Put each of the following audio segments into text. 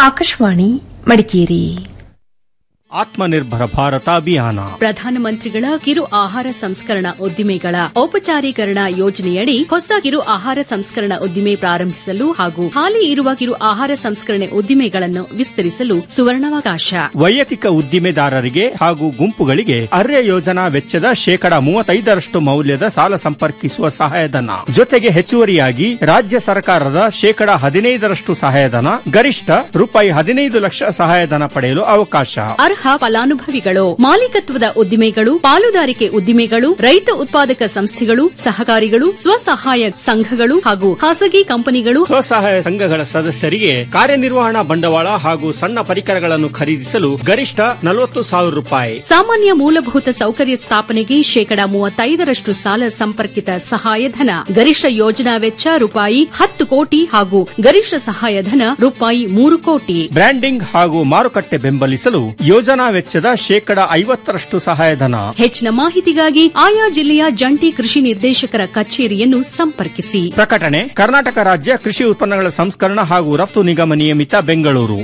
ಆಕಾಶವಾಣಿ ಮಡಿಕೇರಿ ಆತ್ಮನಿರ್ಭರ ಭಾರತ ಅಭಿಯಾನ ಪ್ರಧಾನಮಂತ್ರಿಗಳ ಕಿರು ಆಹಾರ ಸಂಸ್ಕರಣಾ ಉದ್ದಿಮೆಗಳ ಔಪಚಾರೀಕರಣ ಯೋಜನೆಯಡಿ ಹೊಸ ಕಿರು ಆಹಾರ ಸಂಸ್ಕರಣಾ ಉದ್ದಿಮೆ ಪ್ರಾರಂಭಿಸಲು ಹಾಗೂ ಹಾಲಿ ಇರುವ ಕಿರು ಆಹಾರ ಸಂಸ್ಕರಣೆ ಉದ್ದಿಮೆಗಳನ್ನು ವಿಸ್ತರಿಸಲು ಸುವರ್ಣಾವಕಾಶ ವೈಯಕ್ತಿಕ ಉದ್ದಿಮೆದಾರರಿಗೆ ಹಾಗೂ ಗುಂಪುಗಳಿಗೆ ಅರ್ಯ ಯೋಜನಾ ವೆಚ್ಚದ ಶೇಕಡ ಮೂವತ್ತೈದರಷ್ಟು ಮೌಲ್ಯದ ಸಾಲ ಸಂಪರ್ಕಿಸುವ ಸಹಾಯಧನ ಜೊತೆಗೆ ಹೆಚ್ಚುವರಿಯಾಗಿ ರಾಜ್ಯ ಸರ್ಕಾರದ ಶೇಕಡ ಹದಿನೈದರಷ್ಟು ಸಹಾಯಧನ ಗರಿಷ್ಠ ರೂಪಾಯಿ ಹದಿನೈದು ಲಕ್ಷ ಸಹಾಯಧನ ಪಡೆಯಲು ಅವಕಾಶ ಅರ್ಹ ಫಲಾನುಭವಿಗಳು ಮಾಲೀಕತ್ವದ ಉದ್ದಿಮೆಗಳು ಪಾಲುದಾರಿಕೆ ಉದ್ದಿಮೆಗಳು ರೈತ ಉತ್ಪಾದಕ ಸಂಸ್ಥೆಗಳು ಸಹಕಾರಿಗಳು ಸ್ವಸಹಾಯ ಸಂಘಗಳು ಹಾಗೂ ಖಾಸಗಿ ಕಂಪನಿಗಳು ಸ್ವಸಹಾಯ ಸಂಘಗಳ ಸದಸ್ಯರಿಗೆ ಕಾರ್ಯನಿರ್ವಹಣಾ ಬಂಡವಾಳ ಹಾಗೂ ಸಣ್ಣ ಪರಿಕರಗಳನ್ನು ಖರೀದಿಸಲು ಗರಿಷ್ಠ ನಲವತ್ತು ಸಾವಿರ ರೂಪಾಯಿ ಸಾಮಾನ್ಯ ಮೂಲಭೂತ ಸೌಕರ್ಯ ಸ್ಥಾಪನೆಗೆ ಶೇಕಡಾ ಮೂವತ್ತೈದರಷ್ಟು ಸಾಲ ಸಂಪರ್ಕಿತ ಸಹಾಯಧನ ಗರಿಷ್ಠ ಯೋಜನಾ ವೆಚ್ಚ ರೂಪಾಯಿ ಹತ್ತು ಕೋಟಿ ಹಾಗೂ ಗರಿಷ್ಠ ಸಹಾಯಧನ ರೂಪಾಯಿ ಮೂರು ಕೋಟಿ ಬ್ರ್ಯಾಂಡಿಂಗ್ ಹಾಗೂ ಮಾರುಕಟ್ಟೆ ಬೆಂಬಲಿಸಲು ಯೋಜನಾ ವೆಚ್ಚದ ಶೇಕಡ ಐವತ್ತರಷ್ಟು ಸಹಾಯಧನ ಹೆಚ್ಚಿನ ಮಾಹಿತಿಗಾಗಿ ಆಯಾ ಜಿಲ್ಲೆಯ ಜಂಟಿ ಕೃಷಿ ನಿರ್ದೇಶಕರ ಕಚೇರಿಯನ್ನು ಸಂಪರ್ಕಿಸಿ ಪ್ರಕಟಣೆ ಕರ್ನಾಟಕ ರಾಜ್ಯ ಕೃಷಿ ಉತ್ಪನ್ನಗಳ ಸಂಸ್ಕರಣ ಹಾಗೂ ರಫ್ತು ನಿಗಮ ನಿಯಮಿತ ಬೆಂಗಳೂರು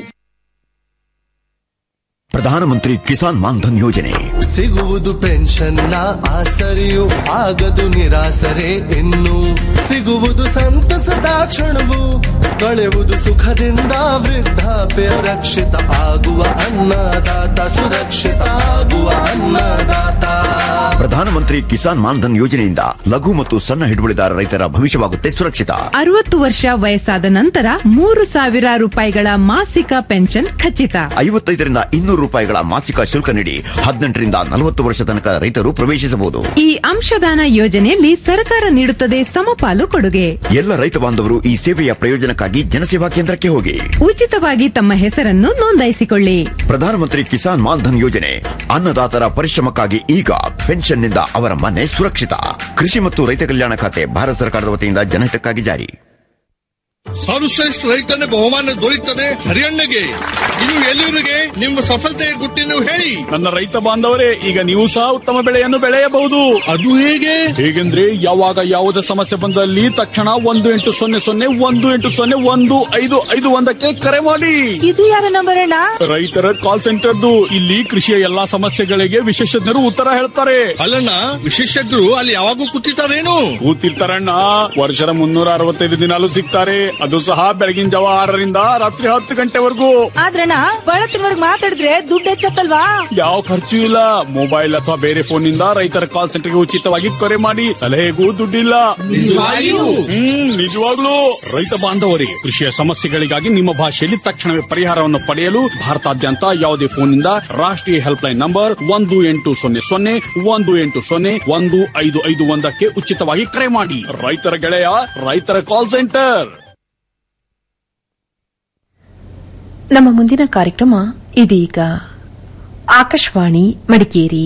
ಪ್ರಧಾನಮಂತ್ರಿ ಕಿಸಾನ್ ಮಾನ್ಧನ್ ಯೋಜನೆ ಸಿಗುವುದು ಪೆನ್ಷನ್ನ ಆಸರೆಯು ಆಗದು ನಿರಾಸರೆ ಇನ್ನು ಸಿಗುವುದು ಸಂತಸದ ಕ್ಷಣವು ಕಳೆವುದು ಸುಖದಿಂದ ವೃದ್ಧಾಪ್ಯ ರಕ್ಷಿತ ಆಗುವ ಅನ್ನದಾತ ಸುರಕ್ಷಿತ ಆಗುವ ಅನ್ನದಾತ ಪ್ರಧಾನಮಂತ್ರಿ ಕಿಸಾನ್ ಮಾನ್ಧನ್ ಯೋಜನೆಯಿಂದ ಲಘು ಮತ್ತು ಸಣ್ಣ ಹಿಡುವಳಿದಾರ ರೈತರ ಭವಿಷ್ಯವಾಗುತ್ತೆ ಸುರಕ್ಷಿತ ಅರವತ್ತು ವರ್ಷ ವಯಸ್ಸಾದ ನಂತರ ಮೂರು ಸಾವಿರ ರೂಪಾಯಿಗಳ ಮಾಸಿಕ ಪೆನ್ಷನ್ ಖಚಿತ ಐವತ್ತೈದರಿಂದ ಇನ್ನೂರು ರೂಪಾಯಿಗಳ ಮಾಸಿಕ ಶುಲ್ಕ ನೀಡಿ ಹದಿನೆಂಟರಿಂದ ನಲವತ್ತು ವರ್ಷ ತನಕ ರೈತರು ಪ್ರವೇಶಿಸಬಹುದು ಈ ಅಂಶದಾನ ಯೋಜನೆಯಲ್ಲಿ ಸರ್ಕಾರ ನೀಡುತ್ತದೆ ಸಮಪಾಲು ಕೊಡುಗೆ ಎಲ್ಲ ರೈತ ಬಾಂಧವರು ಈ ಸೇವೆಯ ಪ್ರಯೋಜನಕ್ಕಾಗಿ ಜನಸೇವಾ ಕೇಂದ್ರಕ್ಕೆ ಹೋಗಿ ಉಚಿತವಾಗಿ ತಮ್ಮ ಹೆಸರನ್ನು ನೋಂದಾಯಿಸಿಕೊಳ್ಳಿ ಪ್ರಧಾನಮಂತ್ರಿ ಕಿಸಾನ್ ಮಾನ್ಧನ್ ಯೋಜನೆ ಅನ್ನದಾತರ ಪರಿಶ್ರಮಕ್ಕಾಗಿ ಈಗ ಪೆನ್ಷನ್ನಿಂದ ಅವರ ಮನೆ ಸುರಕ್ಷಿತ ಕೃಷಿ ಮತ್ತು ರೈತ ಕಲ್ಯಾಣ ಖಾತೆ ಭಾರತ ಸರ್ಕಾರದ ವತಿಯಿಂದ ಜನಹಿತಕ್ಕಾಗಿ ಜಾರಿ ಸರ್ವಶ್ರೇಷ್ಠ ರೈತನ ಬಹುಮಾನ ದೊರೆಯುತ್ತದೆ ಹರಿಯಣ್ಣಗೆ ಇನ್ನು ಎಲ್ಲಿವರಿಗೆ ನಿಮ್ಮ ಸಫಲತೆಯ ಗುಟ್ಟಿನ ಹೇಳಿ ನನ್ನ ರೈತ ಬಾಂಧವರೇ ಈಗ ನೀವು ಸಹ ಉತ್ತಮ ಬೆಳೆಯನ್ನು ಬೆಳೆಯಬಹುದು ಅದು ಹೇಗೆ ಹೇಗೆಂದ್ರೆ ಯಾವಾಗ ಯಾವುದೇ ಸಮಸ್ಯೆ ಬಂದಲ್ಲಿ ತಕ್ಷಣ ಒಂದು ಎಂಟು ಸೊನ್ನೆ ಸೊನ್ನೆ ಒಂದು ಎಂಟು ಸೊನ್ನೆ ಒಂದು ಐದು ಐದು ಒಂದಕ್ಕೆ ಕರೆ ಮಾಡಿ ಇದು ಯಾರ ನಂಬರ್ ಅಣ್ಣ ರೈತರ ಕಾಲ್ ಸೆಂಟರ್ದು ಇಲ್ಲಿ ಕೃಷಿಯ ಎಲ್ಲಾ ಸಮಸ್ಯೆಗಳಿಗೆ ವಿಶೇಷಜ್ಞರು ಉತ್ತರ ಹೇಳ್ತಾರೆ ಅಲ್ಲಣ್ಣ ವಿಶೇಷಜ್ಞರು ಅಲ್ಲಿ ಯಾವಾಗೂ ಕೂತಿರ್ತಾರೇನು ಕೂತಿರ್ತಾರಣ್ಣ ವರ್ಷದ ಮುನ್ನೂರ ಅರವತ್ತೈದು ದಿನಾಲು ಸಿಗ್ತಾರೆ ಅದು ಸಹ ಬೆಳಗಿನ ಜಾವ ಆರರಿಂದ ರಾತ್ರಿ ಹತ್ತು ಗಂಟೆವರೆಗೂ ಆದ್ರಣ್ಣ ಬಹಳ ತಿಂಗಳಿಗೆ ಮಾತಾಡಿದ್ರೆ ದುಡ್ಡು ಹೆಚ್ಚತ್ತಲ್ವಾ ಯಾವ ಖರ್ಚು ಇಲ್ಲ ಮೊಬೈಲ್ ಅಥವಾ ಬೇರೆ ಫೋನ್ ನಿಂದ ರೈತರ ಕಾಲ್ ಸೆಂಟರ್ಗೆ ಉಚಿತವಾಗಿ ಕರೆ ಮಾಡಿ ಸಲಹೆಗೂ ದುಡ್ಡಿಲ್ಲ ನಿಜವಾಗಿಯೂ? ಹ್ಮ್ ನಿಜವಾಗ್ಲೂ ರೈತ ಬಾಂಧವರಿಗೆ ಕೃಷಿಯ ಸಮಸ್ಯೆಗಳಿಗಾಗಿ ನಿಮ್ಮ ಭಾಷೆಯಲ್ಲಿ ತಕ್ಷಣವೇ ಪರಿಹಾರವನ್ನು ಪಡೆಯಲು ಭಾರತಾದ್ಯಂತ ಯಾವುದೇ ಫೋನ್ ನಿಂದ ರಾಷ್ಟ್ರೀಯ ಹೆಲ್ಪ್ ಲೈನ್ ನಂಬರ್ ಒಂದು ಎಂಟು ಸೊನ್ನೆ ಸೊನ್ನೆ ಒಂದು ಎಂಟು ಸೊನ್ನೆ ಒಂದು ಐದು ಐದು ಒಂದಕ್ಕೆ ಉಚಿತವಾಗಿ ಕರೆ ಮಾಡಿ ರೈತರ ಗೆಳೆಯ ರೈತರ ಕಾಲ್ ಸೆಂಟರ್ ನಮ್ಮ ಮುಂದಿನ ಕಾರ್ಯಕ್ರಮ ಇದೀಗ ಆಕಾಶವಾಣಿ ಮಡಿಕೇರಿ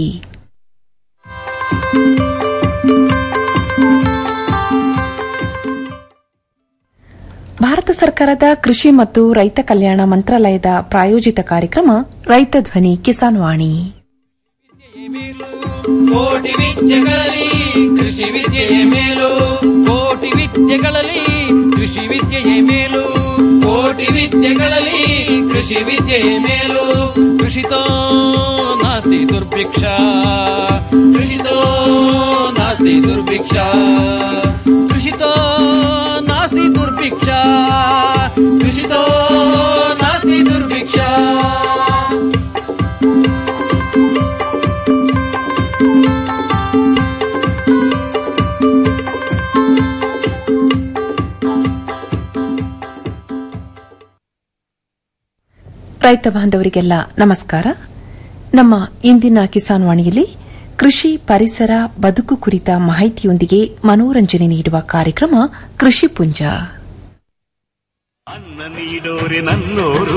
ಭಾರತ ಸರ್ಕಾರದ ಕೃಷಿ ಮತ್ತು ರೈತ ಕಲ್ಯಾಣ ಮಂತ್ರಾಲಯದ ಪ್ರಾಯೋಜಿತ ಕಾರ್ಯಕ್ರಮ ರೈತ ಧ್ವನಿ ಕಿಸಾನ್ ವಾಣಿ ಕೋಟಿ ವಿದ್ಯೆಗಳಲ್ಲಿ ಕೃಷಿ ವಿದ್ಯೆಯ ಮೇಲು ಕೋಟಿ ವಿದ್ಯೆಗಳಲ್ಲಿ ಕೃಷಿ ವಿದ್ಯೆಯ ಮೇಲು ಕೋಟಿ ವಿದ್ಯೆಗಳಲ್ಲಿ ಕೃಷಿ ವಿದ್ಯೆಯ ಮೇಲು ಕೃಷಿತೋ ನಾಸ್ತಿ ದುರ್ಭಿಕ್ಷ ಕೃಷಿತೋ ನಾಸ್ತಿ ದುರ್ಭಿಕ್ಷ ಕೃಷಿತೋ ನಾಸ್ತಿ ದುರ್ಭಿಕ್ಷ ಕೃಷಿತೋ ನಾಸ್ತಿ ದುರ್ಭಿಕ್ಷ ರೈತ ಬಾಂಧವರಿಗೆಲ್ಲ ನಮಸ್ಕಾರ ನಮ್ಮ ಇಂದಿನ ಕಿಸಾನ್ ವಾಣಿಯಲ್ಲಿ ಕೃಷಿ ಪರಿಸರ ಬದುಕು ಕುರಿತ ಮಾಹಿತಿಯೊಂದಿಗೆ ಮನೋರಂಜನೆ ನೀಡುವ ಕಾರ್ಯಕ್ರಮ ಕೃಷಿ ಪುಂಜ ಅನ್ನ ನೀಡೋರೆ ನನ್ನೋರು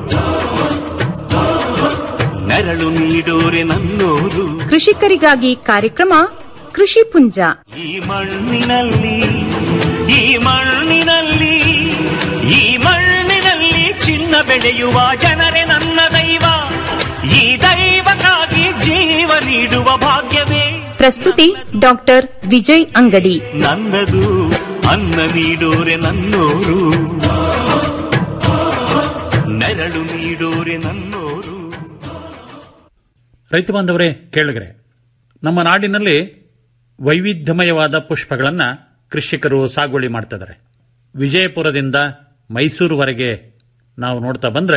ನೆರಳು ನೀಡೋರೆ ನನ್ನೋರು ಕೃಷಿಕರಿಗಾಗಿ ಕಾರ್ಯಕ್ರಮ ಕೃಷಿ ಪುಂಜ ಈ ಮಣ್ಣಿನಲ್ಲಿ ಈ ಮಣ್ಣಿನಲ್ಲಿ ಈ ಮಣ್ಣಿನಲ್ಲಿ ಚಿನ್ನ ಬೆಳೆಯುವ ಜನರೇ ನನ್ನ ದೈವ ಈ ದೈವಕ್ಕಾಗಿ ಜೀವ ನೀಡುವ ಭಾಗ್ಯವೇ ಪ್ರಸ್ತುತಿ ಡಾಕ್ಟರ್ ವಿಜಯ್ ಅಂಗಡಿ ನನ್ನದು ಅನ್ನ ನೀಡೋರೆ ನನ್ನೋರು ನೆರಳು ನೆರಳು ನೀಡೋರೆ ನನ್ನೋರು ರೈತ ಬಾಂಧವರೇ ಕೇಳಿಗ್ರೆ ನಮ್ಮ ನಾಡಿನಲ್ಲಿ ವೈವಿಧ್ಯಮಯವಾದ ಪುಷ್ಪಗಳನ್ನು ಕೃಷಿಕರು ಸಾಗುವಳಿ ಮಾಡ್ತಿದ್ದಾರೆ ವಿಜಯಪುರದಿಂದ ಮೈಸೂರುವರೆಗೆ ನಾವು ನೋಡ್ತಾ ಬಂದ್ರೆ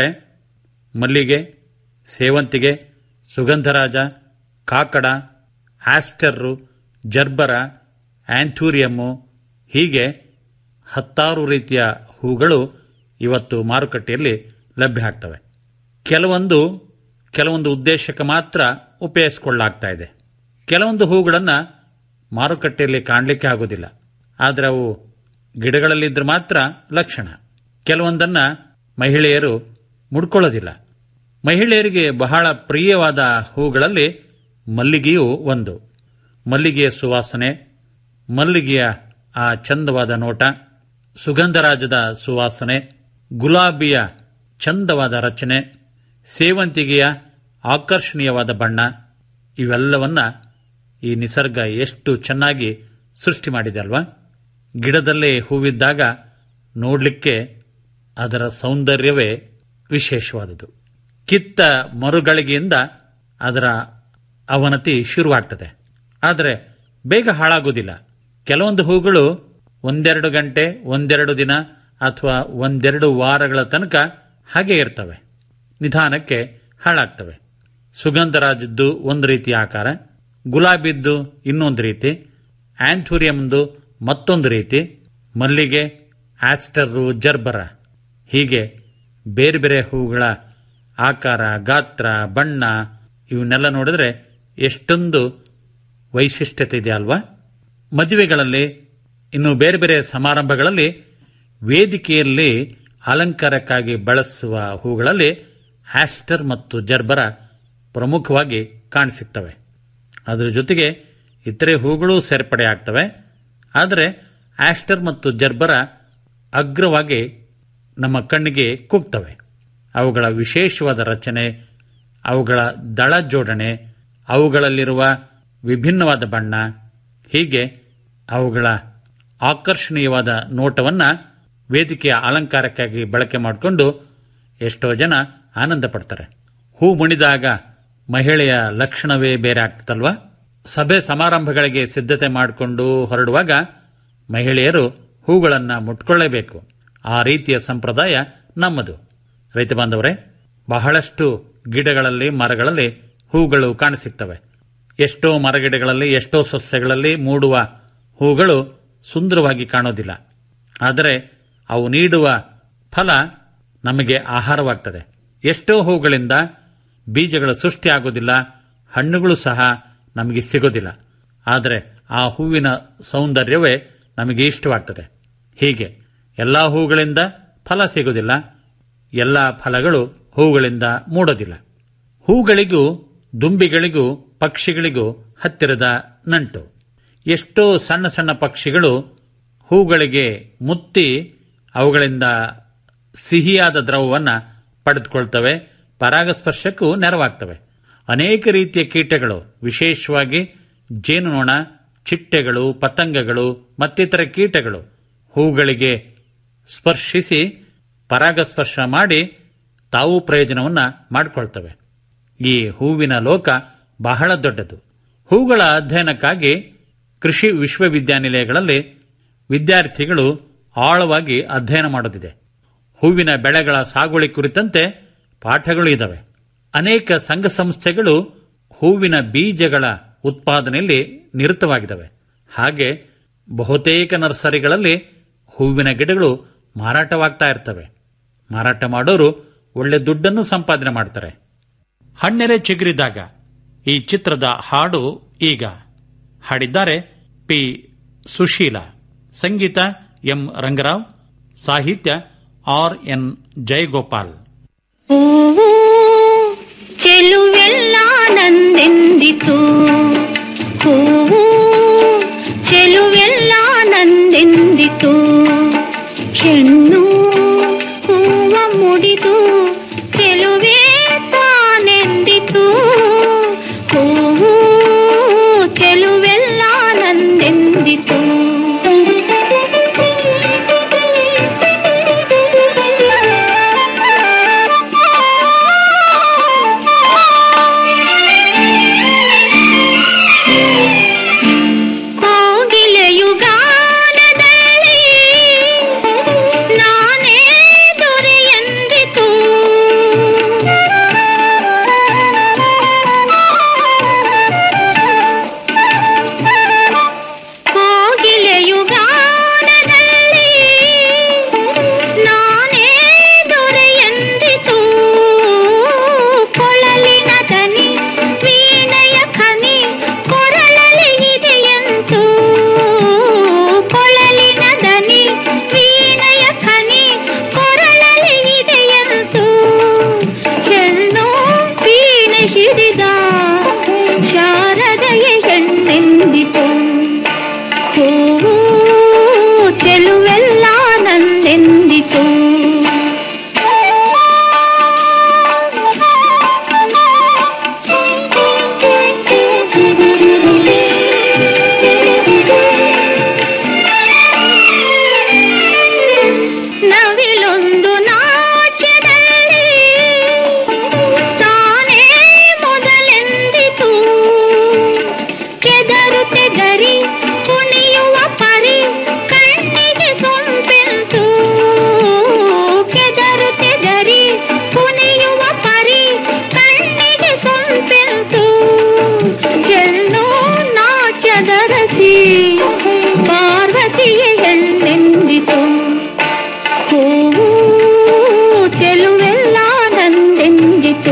ಮಲ್ಲಿಗೆ ಸೇವಂತಿಗೆ ಸುಗಂಧರಾಜ ಕಾಕಡ ಆಸ್ಟರ್ರು ಜರ್ಬರ ಆಂಥೂರಿಯಮ್ಮು ಹೀಗೆ ಹತ್ತಾರು ರೀತಿಯ ಹೂಗಳು ಇವತ್ತು ಮಾರುಕಟ್ಟೆಯಲ್ಲಿ ಲಭ್ಯ ಆಗ್ತವೆ ಕೆಲವೊಂದು ಕೆಲವೊಂದು ಉದ್ದೇಶಕ್ಕೆ ಮಾತ್ರ ಉಪಯೋಗಿಸಿಕೊಳ್ಳಲಾಗ್ತಾ ಇದೆ ಕೆಲವೊಂದು ಹೂಗಳನ್ನು ಮಾರುಕಟ್ಟೆಯಲ್ಲಿ ಕಾಣಲಿಕ್ಕೆ ಆಗೋದಿಲ್ಲ ಆದರೆ ಅವು ಗಿಡಗಳಲ್ಲಿದ್ದರೆ ಮಾತ್ರ ಲಕ್ಷಣ ಕೆಲವೊಂದನ್ನು ಮಹಿಳೆಯರು ಮುಡ್ಕೊಳ್ಳೋದಿಲ್ಲ ಮಹಿಳೆಯರಿಗೆ ಬಹಳ ಪ್ರಿಯವಾದ ಹೂಗಳಲ್ಲಿ ಮಲ್ಲಿಗೆಯೂ ಒಂದು ಮಲ್ಲಿಗೆಯ ಸುವಾಸನೆ ಮಲ್ಲಿಗೆಯ ಆ ಚಂದವಾದ ನೋಟ ಸುಗಂಧರಾಜದ ಸುವಾಸನೆ ಗುಲಾಬಿಯ ಚಂದವಾದ ರಚನೆ ಸೇವಂತಿಗೆಯ ಆಕರ್ಷಣೀಯವಾದ ಬಣ್ಣ ಇವೆಲ್ಲವನ್ನ ಈ ನಿಸರ್ಗ ಎಷ್ಟು ಚೆನ್ನಾಗಿ ಸೃಷ್ಟಿ ಮಾಡಿದೆ ಅಲ್ವಾ ಗಿಡದಲ್ಲೇ ಹೂವಿದ್ದಾಗ ನೋಡಲಿಕ್ಕೆ ಅದರ ಸೌಂದರ್ಯವೇ ವಿಶೇಷವಾದುದು ಕಿತ್ತ ಮರುಗಳಿಗೆಯಿಂದ ಅದರ ಅವನತಿ ಶುರುವಾಗ್ತದೆ ಆದರೆ ಬೇಗ ಹಾಳಾಗೋದಿಲ್ಲ ಕೆಲವೊಂದು ಹೂಗಳು ಒಂದೆರಡು ಗಂಟೆ ಒಂದೆರಡು ದಿನ ಅಥವಾ ಒಂದೆರಡು ವಾರಗಳ ತನಕ ಹಾಗೆ ಇರ್ತವೆ ನಿಧಾನಕ್ಕೆ ಹಾಳಾಗ್ತವೆ ಸುಗಂಧರಾಜದ್ದು ಒಂದು ರೀತಿಯ ಆಕಾರ ಗುಲಾಬಿದ್ದು ಇನ್ನೊಂದು ರೀತಿ ಆಂಥೂರಿಯಂದು ಮತ್ತೊಂದು ರೀತಿ ಮಲ್ಲಿಗೆ ಆಸ್ಟರ್ರು ಜರ್ಬರ ಹೀಗೆ ಬೇರೆ ಬೇರೆ ಹೂಗಳ ಆಕಾರ ಗಾತ್ರ ಬಣ್ಣ ಇವನ್ನೆಲ್ಲ ನೋಡಿದ್ರೆ ಎಷ್ಟೊಂದು ವೈಶಿಷ್ಟ್ಯತೆ ಇದೆ ಅಲ್ವಾ ಮದುವೆಗಳಲ್ಲಿ ಇನ್ನು ಬೇರೆ ಬೇರೆ ಸಮಾರಂಭಗಳಲ್ಲಿ ವೇದಿಕೆಯಲ್ಲಿ ಅಲಂಕಾರಕ್ಕಾಗಿ ಬಳಸುವ ಹೂಗಳಲ್ಲಿ ಆಸ್ಟರ್ ಮತ್ತು ಜರ್ಬರ ಪ್ರಮುಖವಾಗಿ ಕಾಣಸಿಗ್ತವೆ ಅದರ ಜೊತೆಗೆ ಇತರೆ ಹೂಗಳು ಸೇರ್ಪಡೆ ಆಗ್ತವೆ ಆದರೆ ಆಸ್ಟರ್ ಮತ್ತು ಜರ್ಬರ ಅಗ್ರವಾಗಿ ನಮ್ಮ ಕಣ್ಣಿಗೆ ಕುಗ್ತವೆ ಅವುಗಳ ವಿಶೇಷವಾದ ರಚನೆ ಅವುಗಳ ದಳ ಜೋಡಣೆ ಅವುಗಳಲ್ಲಿರುವ ವಿಭಿನ್ನವಾದ ಬಣ್ಣ ಹೀಗೆ ಅವುಗಳ ಆಕರ್ಷಣೀಯವಾದ ನೋಟವನ್ನ ವೇದಿಕೆಯ ಅಲಂಕಾರಕ್ಕಾಗಿ ಬಳಕೆ ಮಾಡಿಕೊಂಡು ಎಷ್ಟೋ ಜನ ಆನಂದ ಪಡ್ತಾರೆ ಹೂ ಮುಣಿದಾಗ ಮಹಿಳೆಯ ಲಕ್ಷಣವೇ ಬೇರೆ ಆಗ್ತದಲ್ವಾ ಸಭೆ ಸಮಾರಂಭಗಳಿಗೆ ಸಿದ್ಧತೆ ಮಾಡಿಕೊಂಡು ಹೊರಡುವಾಗ ಮಹಿಳೆಯರು ಹೂಗಳನ್ನು ಮುಟ್ಕೊಳ್ಳೇಬೇಕು ಆ ರೀತಿಯ ಸಂಪ್ರದಾಯ ನಮ್ಮದು ರೈತ ಬಾಂಧವರೇ ಬಹಳಷ್ಟು ಗಿಡಗಳಲ್ಲಿ ಮರಗಳಲ್ಲಿ ಹೂಗಳು ಕಾಣಸಿಗ್ತವೆ ಎಷ್ಟೋ ಮರಗಿಡಗಳಲ್ಲಿ ಎಷ್ಟೋ ಸಸ್ಯಗಳಲ್ಲಿ ಮೂಡುವ ಹೂಗಳು ಸುಂದರವಾಗಿ ಕಾಣೋದಿಲ್ಲ ಆದರೆ ಅವು ನೀಡುವ ಫಲ ನಮಗೆ ಆಹಾರವಾಗ್ತದೆ ಎಷ್ಟೋ ಹೂಗಳಿಂದ ಬೀಜಗಳ ಸೃಷ್ಟಿ ಆಗೋದಿಲ್ಲ ಹಣ್ಣುಗಳು ಸಹ ನಮಗೆ ಸಿಗೋದಿಲ್ಲ ಆದರೆ ಆ ಹೂವಿನ ಸೌಂದರ್ಯವೇ ನಮಗೆ ಇಷ್ಟವಾಗ್ತದೆ ಹೀಗೆ ಎಲ್ಲ ಹೂಗಳಿಂದ ಫಲ ಸಿಗೋದಿಲ್ಲ ಎಲ್ಲ ಫಲಗಳು ಹೂಗಳಿಂದ ಮೂಡೋದಿಲ್ಲ ಹೂಗಳಿಗೂ ದುಂಬಿಗಳಿಗೂ ಪಕ್ಷಿಗಳಿಗೂ ಹತ್ತಿರದ ನಂಟು ಎಷ್ಟೋ ಸಣ್ಣ ಸಣ್ಣ ಪಕ್ಷಿಗಳು ಹೂಗಳಿಗೆ ಮುತ್ತಿ ಅವುಗಳಿಂದ ಸಿಹಿಯಾದ ದ್ರವವನ್ನು ಪಡೆದುಕೊಳ್ತವೆ ಪರಾಗಸ್ಪರ್ಶಕ್ಕೂ ನೆರವಾಗ್ತವೆ ಅನೇಕ ರೀತಿಯ ಕೀಟಗಳು ವಿಶೇಷವಾಗಿ ಜೇನುನೊಣ ಚಿಟ್ಟೆಗಳು ಪತಂಗಗಳು ಮತ್ತಿತರ ಕೀಟಗಳು ಹೂಗಳಿಗೆ ಸ್ಪರ್ಶಿಸಿ ಪರಾಗಸ್ಪರ್ಶ ಮಾಡಿ ತಾವು ಪ್ರಯೋಜನವನ್ನು ಮಾಡಿಕೊಳ್ತವೆ ಈ ಹೂವಿನ ಲೋಕ ಬಹಳ ದೊಡ್ಡದು ಹೂಗಳ ಅಧ್ಯಯನಕ್ಕಾಗಿ ಕೃಷಿ ವಿಶ್ವವಿದ್ಯಾನಿಲಯಗಳಲ್ಲಿ ವಿದ್ಯಾರ್ಥಿಗಳು ಆಳವಾಗಿ ಅಧ್ಯಯನ ಮಾಡೋದಿದೆ ಹೂವಿನ ಬೆಳೆಗಳ ಸಾಗುವಳಿ ಕುರಿತಂತೆ ಪಾಠಗಳು ಇದ್ದಾವೆ ಅನೇಕ ಸಂಘ ಸಂಸ್ಥೆಗಳು ಹೂವಿನ ಬೀಜಗಳ ಉತ್ಪಾದನೆಯಲ್ಲಿ ನಿರತವಾಗಿದ್ದಾವೆ ಹಾಗೆ ಬಹುತೇಕ ನರ್ಸರಿಗಳಲ್ಲಿ ಹೂವಿನ ಗಿಡಗಳು ಮಾರಾಟವಾಗ್ತಾ ಇರ್ತವೆ ಮಾರಾಟ ಮಾಡೋರು ಒಳ್ಳೆ ದುಡ್ಡನ್ನು ಸಂಪಾದನೆ ಮಾಡ್ತಾರೆ ಹಣ್ಣೆರೆ ಚಿಗುರಿದಾಗ ಈ ಚಿತ್ರದ ಹಾಡು ಈಗ ಹಾಡಿದ್ದಾರೆ ಪಿ ಸುಶೀಲ ಸಂಗೀತ ಎಂ ರಂಗರಾವ್ ಸಾಹಿತ್ಯ ಆರ್ ಎನ್ ಜಯಗೋಪಾಲ್ ಹೂವು ಚೆಲುವೆಲ್ಲ ನಂದೆಂದಿತು ಹೂವು ಚೆಲುವೆಲ್ಲ ನಂದೆಂದಿತು ಹೆಣ್ಣು ಹೂವ ಮುಡಿದು ಚೆಲುವೆ ತಾನೆಂದಿತು ಹೂವು ಚೆಲುವೆಲ್ಲ ನಂದೆಂದಿತು ಹೂವು ಚೆಲುವೆಲ್ಲ ನಂದೆಂದಿತು ನವಿಲೊಂದು ನಾಟ್ಯದಲ್ಲಿ ತಾನೇ ಮೊದಲೆಂದಿತು ಕೆದರು ತೆಗರಿ ಕುಣಿಯುವ ಪರಿ ಕಣ್ಣಿಗೆ ಸೊಂಪೆಂತು ಕೆದರು ತೆಗರಿ ಕುಣಿಯುವ ಪರಿ ಕಣ್ಣಿಗೆ ಸೊಂಪೆಂತು ಹೆಣ್ಣು ನಾಟ್ಯದ ರಸಿ ಪಾರ್ವತಿಯ ಹೆಣ್ಣೆಂದಿತು ಹೂವು ಚೆಲುವೆಲ್ಲ ನಂದೆಂದಿತು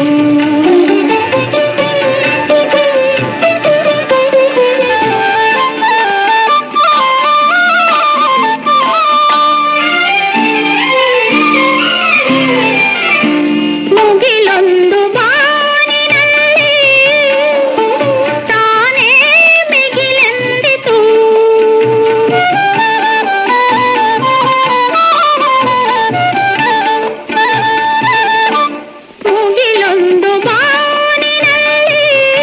ಮುಗಿಲೊಂದು ಬಾನಿನಲ್ಲಿ ತಾನೇ ಮಿಗಿಲೆಂದಿತು ಮುಗಿಲೊಂದು ಬಾನಿನಲ್ಲಿ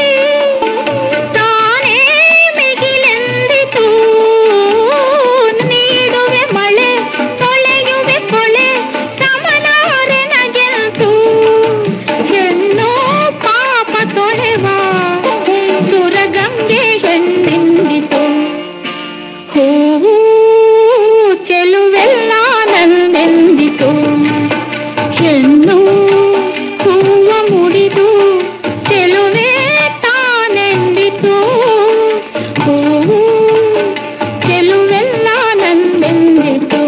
ತಾನೇ ಮಿಗಿಲೆಂದಿತು ನೀಡುವೆ ಮಳೆ ತೊಳೆಯುವೆ ಕೊಳೆ ಸಮನಾರೆ ನಗೆಲ್ತು ಹೆಣ್ಣು ಪಾಪ ತೊಳೆವ ಸುರಗಂಗೆ ಹೆಣ್ಣೆಂದಿತು ಹೂವು ಚೆಲುವೆಲ್ಲ ನಂದೆಂದಿತು ಹೆಣ್ಣು ಹೂವ ಮುಡಿದು ಚೆಲುವೆ ತಾನೆಂದಿತು ಹೂವು ಚೆಲುವೆಲ್ಲ ನಂದೆಂದಿತು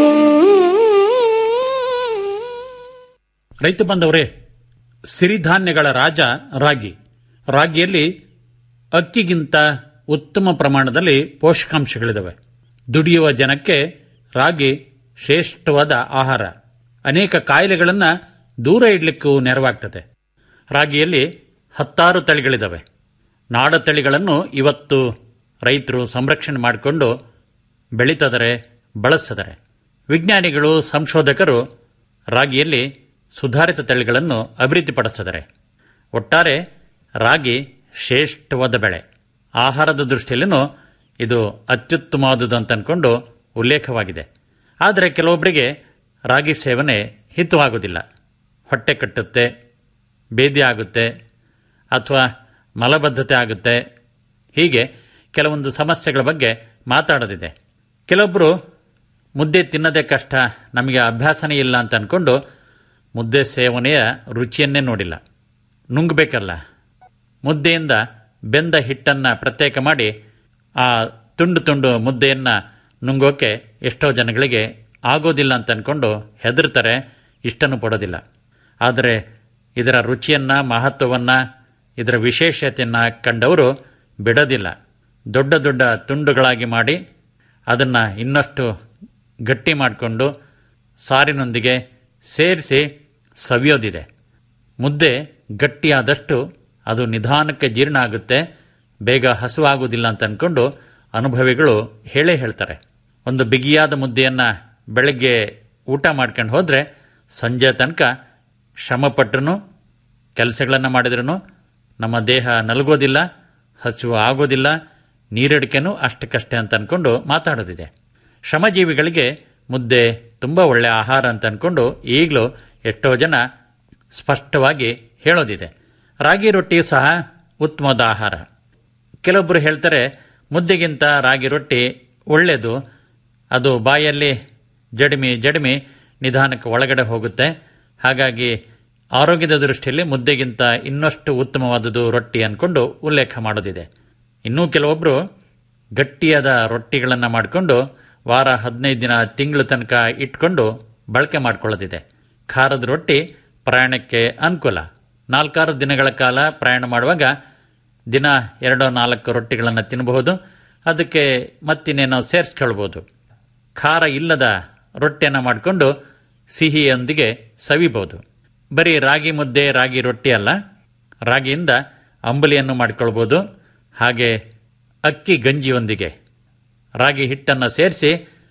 ರೈತ ಬಂದವರೇ ಸಿರಿಧಾನ್ಯಗಳ ರಾಜ ರಾಗಿ ರಾಗಿಯಲ್ಲಿ ಅಕ್ಕಿಗಿಂತ ಉತ್ತಮ ಪ್ರಮಾಣದಲ್ಲಿ ಪೋಷಕಾಂಶಗಳಿವೆ ದುಡಿಯುವ ಜನಕ್ಕೆ ರಾಗಿ ಶ್ರೇಷ್ಠವಾದ ಆಹಾರ ಅನೇಕ ಕಾಯಿಲೆಗಳನ್ನು ದೂರ ಇಡಲಿಕ್ಕೂ ನೆರವಾಗ್ತದೆ ರಾಗಿಯಲ್ಲಿ ಹತ್ತಾರು ತಳಿಗಳಿದ್ದಾವೆ ನಾಡ ತಳಿಗಳನ್ನು ಇವತ್ತು ರೈತರು ಸಂರಕ್ಷಣೆ ಮಾಡಿಕೊಂಡು ಬೆಳೀತದರೆ ಬಳಸ್ತಿದ್ದಾರೆ ವಿಜ್ಞಾನಿಗಳು ಸಂಶೋಧಕರು ರಾಗಿಯಲ್ಲಿ ಸುಧಾರಿತ ತಳಿಗಳನ್ನು ಅಭಿವೃದ್ಧಿಪಡಿಸಿದ್ದಾರೆ ಒಟ್ಟಾರೆ ರಾಗಿ ಶ್ರೇಷ್ಠವಾದ ಬೆಳೆ ಆಹಾರದ ದೃಷ್ಟಿಯಲ್ಲೂ ಇದು ಅತ್ಯುತ್ತಮವಾದುದು ಅಂತ ಅನ್ಕೊಂಡು ಉಲ್ಲೇಖವಾಗಿದೆ ಆದರೆ ಕೆಲವೊಬ್ಬರಿಗೆ ರಾಗಿ ಸೇವನೆ ಹಿತವಾಗುವುದಿಲ್ಲ ಹೊಟ್ಟೆ ಕಟ್ಟುತ್ತೆ ಬೇದಿ ಆಗುತ್ತೆ ಅಥವಾ ಮಲಬದ್ಧತೆ ಆಗುತ್ತೆ ಹೀಗೆ ಕೆಲವೊಂದು ಸಮಸ್ಯೆಗಳ ಬಗ್ಗೆ ಮಾತಾಡೋದಿದೆ ಕೆಲವೊಬ್ಬರು ಮುದ್ದೆ ತಿನ್ನೋದೇ ಕಷ್ಟ ನಮಗೆ ಅಭ್ಯಾಸನೇ ಇಲ್ಲ ಅಂತ ಅಂದ್ಕೊಂಡು ಮುದ್ದೆ ಸೇವನೆಯ ರುಚಿಯನ್ನೇ ನೋಡಿಲ್ಲ ನುಂಗಬೇಕಲ್ಲ ಮುದ್ದೆಯಿಂದ ಬೆಂದ ಹಿಟ್ಟನ್ನು ಪ್ರತ್ಯೇಕ ಮಾಡಿ ಆ ತುಂಡು ತುಂಡು ಮುದ್ದೆಯನ್ನು ನುಂಗೋಕೆ ಎಷ್ಟೋ ಜನಗಳಿಗೆ ಆಗೋದಿಲ್ಲ ಅಂತ ಅಂದ್ಕೊಂಡು ಹೆದರ್ತಾರೆ ಇಷ್ಟನ್ನು ಪಡೋದಿಲ್ಲ ಆದರೆ ಇದರ ರುಚಿಯನ್ನು ಮಹತ್ವವನ್ನು ಇದರ ವಿಶೇಷತೆಯನ್ನು ಕಂಡವರು ಬಿಡೋದಿಲ್ಲ ದೊಡ್ಡ ದೊಡ್ಡ ತುಂಡುಗಳಾಗಿ ಮಾಡಿ ಅದನ್ನು ಇನ್ನಷ್ಟು ಗಟ್ಟಿ ಮಾಡಿಕೊಂಡು ಸಾರಿನೊಂದಿಗೆ ಸೇರಿಸಿ ಸವಿಯೋದಿದೆ ಮುದ್ದೆ ಗಟ್ಟಿಯಾದಷ್ಟು ಅದು ನಿಧಾನಕ್ಕೆ ಜೀರ್ಣ ಆಗುತ್ತೆ ಬೇಗ ಹಸುವಾಗುವುದಿಲ್ಲ ಅಂತ ಅಂದ್ಕೊಂಡು ಅನುಭವಿಗಳು ಹೇಳೇ ಹೇಳ್ತಾರೆ ಒಂದು ಬಿಗಿಯಾದ ಮುದ್ದೆಯನ್ನು ಬೆಳಗ್ಗೆ ಊಟ ಮಾಡ್ಕೊಂಡು ಹೋದರೆ ಸಂಜೆ ತನಕ ಶ್ರಮಪಟ್ಟರೂ ಕೆಲಸಗಳನ್ನು ಮಾಡಿದ್ರೂ ನಮ್ಮ ದೇಹ ನಲಗೋದಿಲ್ಲ ಹಸಿವು ಆಗೋದಿಲ್ಲ ನೀರಡಿಕೆನೂ ಅಷ್ಟಕ್ಕಷ್ಟೇ ಅಂತ ಅಂದ್ಕೊಂಡು ಮಾತಾಡೋದಿದೆ ಶ್ರಮಜೀವಿಗಳಿಗೆ ಮುದ್ದೆ ತುಂಬ ಒಳ್ಳೆಯ ಆಹಾರ ಅಂತ ಅಂದ್ಕೊಂಡು ಈಗಲೂ ಎಷ್ಟೋ ಜನ ಸ್ಪಷ್ಟವಾಗಿ ಹೇಳೋದಿದೆ ರಾಗಿ ರೊಟ್ಟಿ ಸಹ ಉತ್ತಮವಾದ ಆಹಾರ ಕೆಲವೊಬ್ಬರು ಹೇಳ್ತಾರೆ ಮುದ್ದೆಗಿಂತ ರಾಗಿ ರೊಟ್ಟಿ ಒಳ್ಳೆಯದು ಅದು ಬಾಯಲ್ಲಿ ಜಡಿಮಿ ಜಡಿಮಿ ನಿಧಾನಕ್ಕೆ ಒಳಗಡೆ ಹೋಗುತ್ತೆ ಹಾಗಾಗಿ ಆರೋಗ್ಯದ ದೃಷ್ಟಿಯಲ್ಲಿ ಮುದ್ದೆಗಿಂತ ಇನ್ನಷ್ಟು ಉತ್ತಮವಾದುದು ರೊಟ್ಟಿ ಅಂದ್ಕೊಂಡು ಉಲ್ಲೇಖ ಮಾಡೋದಿದೆ ಇನ್ನೂ ಕೆಲವೊಬ್ಬರು ಗಟ್ಟಿಯಾದ ರೊಟ್ಟಿಗಳನ್ನು ಮಾಡಿಕೊಂಡು ವಾರ ಹದಿನೈದು ದಿನ ತಿಂಗಳು ತನಕ ಇಟ್ಕೊಂಡು ಬಳಕೆ ಮಾಡ್ಕೊಳ್ಳೋದಿದೆ ಖಾರದ ರೊಟ್ಟಿ ಪ್ರಯಾಣಕ್ಕೆ ಅನುಕೂಲ ನಾಲ್ಕಾರು ದಿನಗಳ ಕಾಲ ಪ್ರಯಾಣ ಮಾಡುವಾಗ ದಿನ ಎರಡೋ ನಾಲ್ಕು ರೊಟ್ಟಿಗಳನ್ನು ತಿನ್ನಬಹುದು ಅದಕ್ಕೆ ಮತ್ತಿನ್ನೇನೋ ಸೇರಿಸ್ಕೊಳ್ಬೋದು ಖಾರ ಇಲ್ಲದ ರೊಟ್ಟಿಯನ್ನು ಮಾಡಿಕೊಂಡು ಸಿಹಿಯೊಂದಿಗೆ ಸವಿಬಹುದು ಬರೀ ರಾಗಿ ಮುದ್ದೆ ರಾಗಿ ರೊಟ್ಟಿ ಅಲ್ಲ ರಾಗಿಯಿಂದ ಅಂಬಲಿಯನ್ನು ಮಾಡಿಕೊಳ್ಬೋದು ಹಾಗೆ ಅಕ್ಕಿ ಗಂಜಿಯೊಂದಿಗೆ ರಾಗಿ ಹಿಟ್ಟನ್ನು ಸೇರಿಸಿ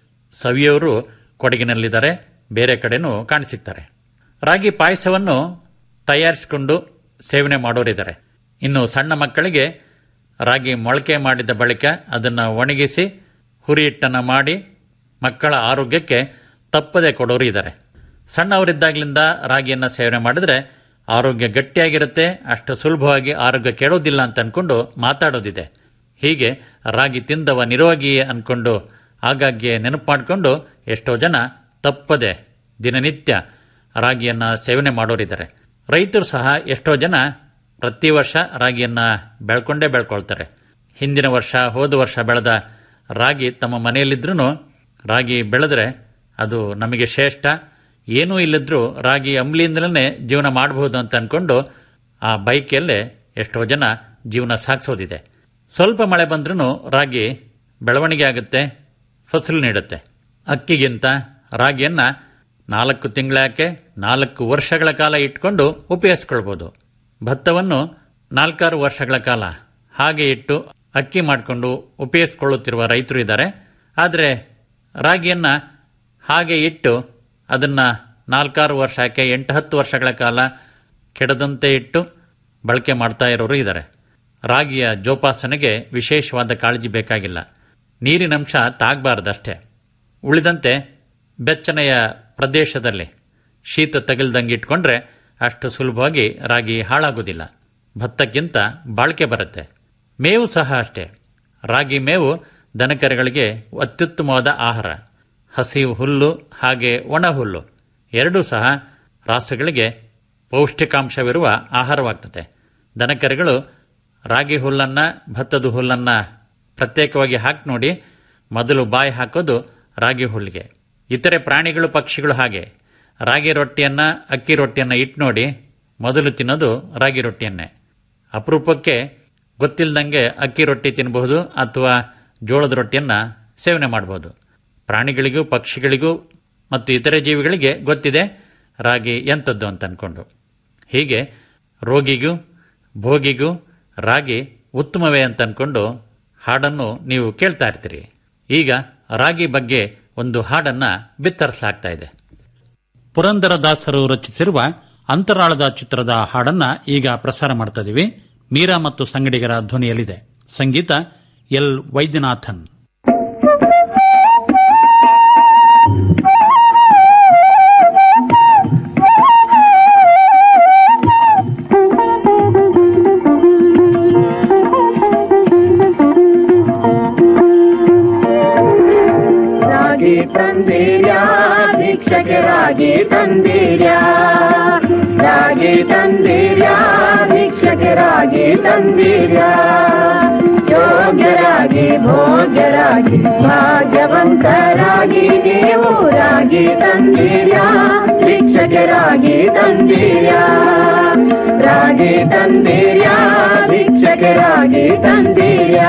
ಸವಿಯೋರು ಕೊಡಗಿನಲ್ಲಿದ್ದಾರೆ ಬೇರೆ ಕಡೆನೂ ಕಾಣಸಿಗ್ತಾರೆ ರಾಗಿ ಪಾಯಸವನ್ನು ತಯಾರಿಸಿಕೊಂಡು ಸೇವನೆ ಮಾಡೋರಿದ್ದಾರೆ ಇನ್ನು ಸಣ್ಣ ಮಕ್ಕಳಿಗೆ ರಾಗಿ ಮೊಳಕೆ ಮಾಡಿದ ಬಳಿಕ ಅದನ್ನು ಒಣಗಿಸಿ ಹುರಿ ಹಿಟ್ಟನ್ನು ಮಾಡಿ ಮಕ್ಕಳ ಆರೋಗ್ಯಕ್ಕೆ ತಪ್ಪದೆ ಕೊಡೋರು ಇದ್ದಾರೆ ಸಣ್ಣವರಿದ್ದಾಗಲಿಂದ ರಾಗಿಯನ್ನು ಸೇವನೆ ಮಾಡಿದ್ರೆ ಆರೋಗ್ಯ ಗಟ್ಟಿಯಾಗಿರುತ್ತೆ ಅಷ್ಟು ಸುಲಭವಾಗಿ ಆರೋಗ್ಯ ಕೆಡೋದಿಲ್ಲ ಅಂತ ಅನ್ಕೊಂಡು ಮಾತಾಡೋದಿದೆ ಹೀಗೆ ರಾಗಿ ತಿಂದವ ನಿರೋಗಿಯೇ ಅನ್ಕೊಂಡು ಆಗಾಗ್ಗೆ ನೆನಪು ಮಾಡಿಕೊಂಡು ಎಷ್ಟೋ ಜನ ತಪ್ಪದೆ ದಿನನಿತ್ಯ ರಾಗಿಯನ್ನ ಸೇವನೆ ಮಾಡೋರಿದ್ದಾರೆ ರೈತರು ಸಹ ಎಷ್ಟೋ ಜನ ಪ್ರತಿ ವರ್ಷ ರಾಗಿಯನ್ನ ಬೆಳ್ಕೊಂಡೇ ಬೆಳ್ಕೊಳ್ತಾರೆ ಹಿಂದಿನ ವರ್ಷ ಹೋದ ವರ್ಷ ಬೆಳೆದ ರಾಗಿ ತಮ್ಮ ಮನೆಯಲ್ಲಿದ್ರೂ ರಾಗಿ ಬೆಳೆದ್ರೆ ಅದು ನಮಗೆ ಶ್ರೇಷ್ಠ ಏನೂ ಇಲ್ಲದ್ರೂ ರಾಗಿ ಅಂಬ್ಲಿಯಿಂದಲೇ ಜೀವನ ಮಾಡಬಹುದು ಅಂತ ಅನ್ಕೊಂಡು ಆ ಬೈಕಲ್ಲೇ ಎಷ್ಟೋ ಜನ ಜೀವನ ಸಾಗಿಸೋದಿದೆ ಸ್ವಲ್ಪ ಮಳೆ ಬಂದ್ರೂ ರಾಗಿ ಬೆಳವಣಿಗೆ ಆಗುತ್ತೆ ಫಸಲು ನೀಡುತ್ತೆ ಅಕ್ಕಿಗಿಂತ ರಾಗಿಯನ್ನ ನಾಲ್ಕು ತಿಂಗಳಾಕೆ ನಾಲ್ಕು ವರ್ಷಗಳ ಕಾಲ ಇಟ್ಕೊಂಡು ಉಪಯೋಗಿಸ್ಕೊಳ್ಬೋದು ಭತ್ತವನ್ನು ನಾಲ್ಕಾರು ವರ್ಷಗಳ ಕಾಲ ಹಾಗೆ ಇಟ್ಟು ಅಕ್ಕಿ ಮಾಡಿಕೊಂಡು ಉಪಯೋಗಿಸ್ಕೊಳ್ಳುತ್ತಿರುವ ರೈತರು ಇದ್ದಾರೆ ಆದರೆ ರಾಗಿಯನ್ನ ಹಾಗೆ ಇಟ್ಟು ಅದನ್ನ ನಾಲ್ಕಾರು ವರ್ಷಕ್ಕೆ ಎಂಟು ಹತ್ತು ವರ್ಷಗಳ ಕಾಲ ಕೆಡದಂತೆ ಇಟ್ಟು ಬಳಕೆ ಮಾಡ್ತಾ ಇರೋರು ಇದ್ದಾರೆ ರಾಗಿಯ ಜೋಪಾಸನೆಗೆ ವಿಶೇಷವಾದ ಕಾಳಜಿ ಬೇಕಾಗಿಲ್ಲ ನೀರಿನಂಶ ತಾಗಬಾರದಷ್ಟೇ ಉಳಿದಂತೆ ಬೆಚ್ಚನೆಯ ಪ್ರದೇಶದಲ್ಲಿ ಶೀತ ತಗಲ್ದಂಗೆ ಇಟ್ಕೊಂಡ್ರೆ ಅಷ್ಟು ಸುಲಭವಾಗಿ ರಾಗಿ ಹಾಳಾಗೋದಿಲ್ಲ ಭತ್ತಕ್ಕಿಂತ ಬಾಳಿಕೆ ಬರುತ್ತೆ ಮೇವು ಸಹ ಅಷ್ಟೇ ರಾಗಿ ಮೇವು ದನಕರುಗಳಿಗೆ ಅತ್ಯುತ್ತಮವಾದ ಆಹಾರ ಹಸಿ ಹುಲ್ಲು ಹಾಗೆ ಒಣ ಹುಲ್ಲು ಎರಡೂ ಸಹ ರಾಸುಗಳಿಗೆ ಪೌಷ್ಟಿಕಾಂಶವಿರುವ ಆಹಾರವಾಗ್ತದೆ ದನಕರುಗಳು ರಾಗಿ ಹುಲ್ಲನ್ನ ಭತ್ತದ ಹುಲ್ಲನ್ನ ಪ್ರತ್ಯೇಕವಾಗಿ ಹಾಕಿ ನೋಡಿ ಮೊದಲು ಬಾಯಿ ಹಾಕೋದು ರಾಗಿ ಹುಲ್ಲಿಗೆ ಇತರೆ ಪ್ರಾಣಿಗಳು ಪಕ್ಷಿಗಳು ಹಾಗೆ ರಾಗಿ ರೊಟ್ಟಿಯನ್ನ ಅಕ್ಕಿ ರೊಟ್ಟಿಯನ್ನ ಇಟ್ಟು ನೋಡಿ ಮೊದಲು ತಿನ್ನೋದು ರಾಗಿ ರೊಟ್ಟಿಯನ್ನೇ ಅಪರೂಪಕ್ಕೆ ಗೊತ್ತಿಲ್ಲದಂಗೆ ಅಕ್ಕಿ ರೊಟ್ಟಿ ತಿನ್ನಬಹುದು ಅಥವಾ ಜೋಳದ ರೊಟ್ಟಿಯನ್ನ ಸೇವನೆ ಮಾಡಬಹುದು ಪ್ರಾಣಿಗಳಿಗೂ ಪಕ್ಷಿಗಳಿಗೂ ಮತ್ತು ಇತರೆ ಜೀವಿಗಳಿಗೆ ಗೊತ್ತಿದೆ ರಾಗಿ ಎಂಥದ್ದು ಅಂತ ಅನ್ಕೊಂಡು ಹೀಗೆ ರೋಗಿಗೂ ಭೋಗಿಗೂ ರಾಗಿ ಉತ್ತಮವೇ ಅಂತ ಅನ್ಕೊಂಡು ಹಾಡನ್ನು ನೀವು ಕೇಳ್ತಾ ಇರ್ತೀರಿ ಈಗ ರಾಗಿ ಬಗ್ಗೆ ಒಂದು ಹಾಡನ್ನ ಬಿತ್ತರಿಸಲಾಗ್ತಾ ಇದೆ ಪುರಂದರದಾಸರು ರಚಿಸಿರುವ ಅಂತರಾಳದ ಚಿತ್ರದ ಹಾಡನ್ನ ಈಗ ಪ್ರಸಾರ ಮಾಡ್ತಾ ಇದೀವಿ ಮೀರಾ ಮತ್ತು ಸಂಗಡಿಗರ ಧ್ವನಿಯಲ್ಲಿದೆ ಸಂಗೀತ ಎಲ್ ವೈದ್ಯನಾಥನ್ ರಾಗಿ ತಂದಿರ್ಯಾ ಭಿಕ್ಷಕ್ಕೆ ರಾಗಿ ತಂದಿರ್ಯಾ ರಾಗಿ ತಂದಿರ್ಯಾ ಭಿಕ್ಷಕ್ಕೆ ರಾಗಿ ತಂದಿರ್ಯಾ ಯೋಗ್ಯರಾಗಿ ಭೋಗ್ಯರಾಗಿ ಭಾಗ್ಯವಂತರಾಗಿ ನೀವು ರಾಗಿ ತಂದಿರ್ಯಾ ಭಿಕ್ಷಕ್ಕೆ ರಾಗಿ ತಂದಿರ್ಯಾ ರಾಗಿ ತಂದಿರ್ಯಾ ಭಿಕ್ಷಕ್ಕೆ ರಾಗಿ ತಂದಿರ್ಯಾ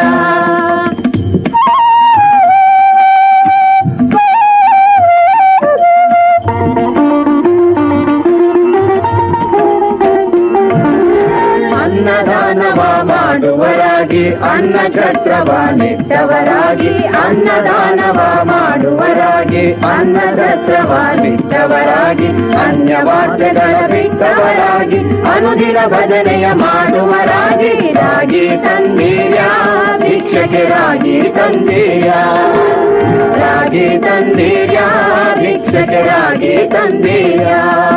ಅನ್ನದಾನವ ಮಾಡುವರಾಗಿ ಅನ್ನ ಛತ್ರವ ನಿಟ್ಟವರಾಗಿ ಅನ್ನದಾನವ ಮಾಡುವರಾಗಿ ಅನ್ನ ಛತ್ರವ ನಿಟ್ಟವರಾಗಿ ಅನ್ಯವಾದ್ಯಗಳ ಬಿಟ್ಟವರಾಗಿ ಅನುದಿನ ಭಜನೆಯ ಮಾಡುವರಾಗಿ ರಾಗಿ ತಂದೀಯ ಭಿಕ್ಷಕ್ಕೆ ರಾಗಿ ತಂದೀಯ ರಾಗಿ ತಂದೀಯ ಭಿಕ್ಷಕ್ಕೆ ರಾಗಿ ತಂದೀಯ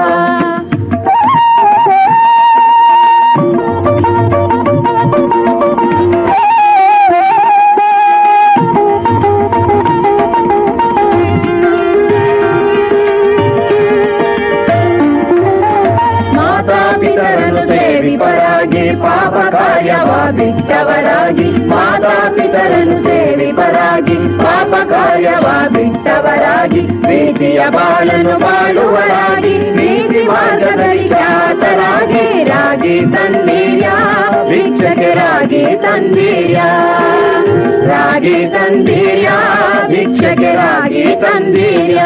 ಮಾತಾಪಿತರನ್ನು ಸೇವಿಪರಾಗಿ ಪಾಪ ಕಾರ್ಯವ ಬಿಟ್ಟವರಾಗಿ ಮಾತಾಪಿತರನ್ನು ಸೇವಿಪರಾಗಿ ಪಾಪ ಕಾರ್ಯವ ಬಿಟ್ಟವರಾಗಿ ಪ್ರೀತಿಯ ಬಾಳನ್ನು ಬಾಳುವರಾಗಿ ಪ್ರೀತಿ ಮಾರ್ಗದಲ್ಲಿ ಖ್ಯಾತರಾಗಿ ರಾಗಿ ತಂದೀಯ ಭಿಕ್ಷಕ್ಕೆ ರಾಗಿ ತಂದೀಯ ರಾಗಿ ತಂದೀಯ ಭಿಕ್ಷಕ್ಕೆ ರಾಗಿ ತಂದೀಯ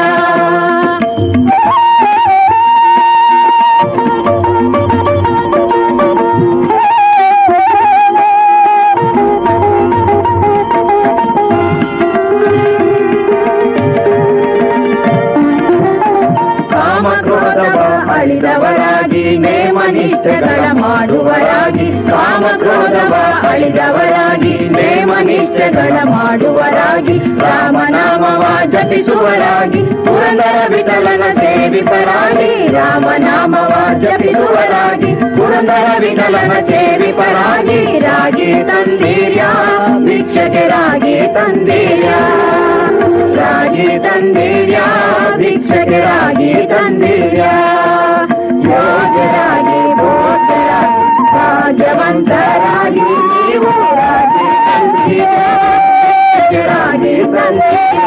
ಕ್ರೋಧವ ಅಳಿದವರಾಗಿ ಪ್ರೇಮ ನಿಷ್ಠೆಗಳ ಮಾಡುವರಾಗಿ ರಾಮನಾಮವ ಜಪಿಸುವರಾಗಿ ಪುರಂದರ ವಿಠಲನ ಸೇವಿಪರಾಗಿ ರಾಮನಾಮವ ಜಪಿಸುವರಾಗಿ ಪುರಂದರ ವಿಠಲನ ಸೇವಿಪರಾಗಿ ರಾಗಿ ತಂದೀರ್ಯ ಭಿಕ್ಷಕರಾಗಿ ತಂದೀರ್ಯ ರಾಗಿ ತಂದೀರ್ಯ ಭಿಕ್ಷಕರಾಗಿ ತಂದೀರ್ಯ ಯೋಗ್ಯರಾಗಿ ಭೋಗ್ಯರಾಗಿ ಭಾಗ್ಯವಂತರಾಗಿ ನೀವು ರಾಗಿ ತಂದೀರ್ಯ ಭಿಕ್ಷಕರಾಗಿ ತಂದೀರ್ಯ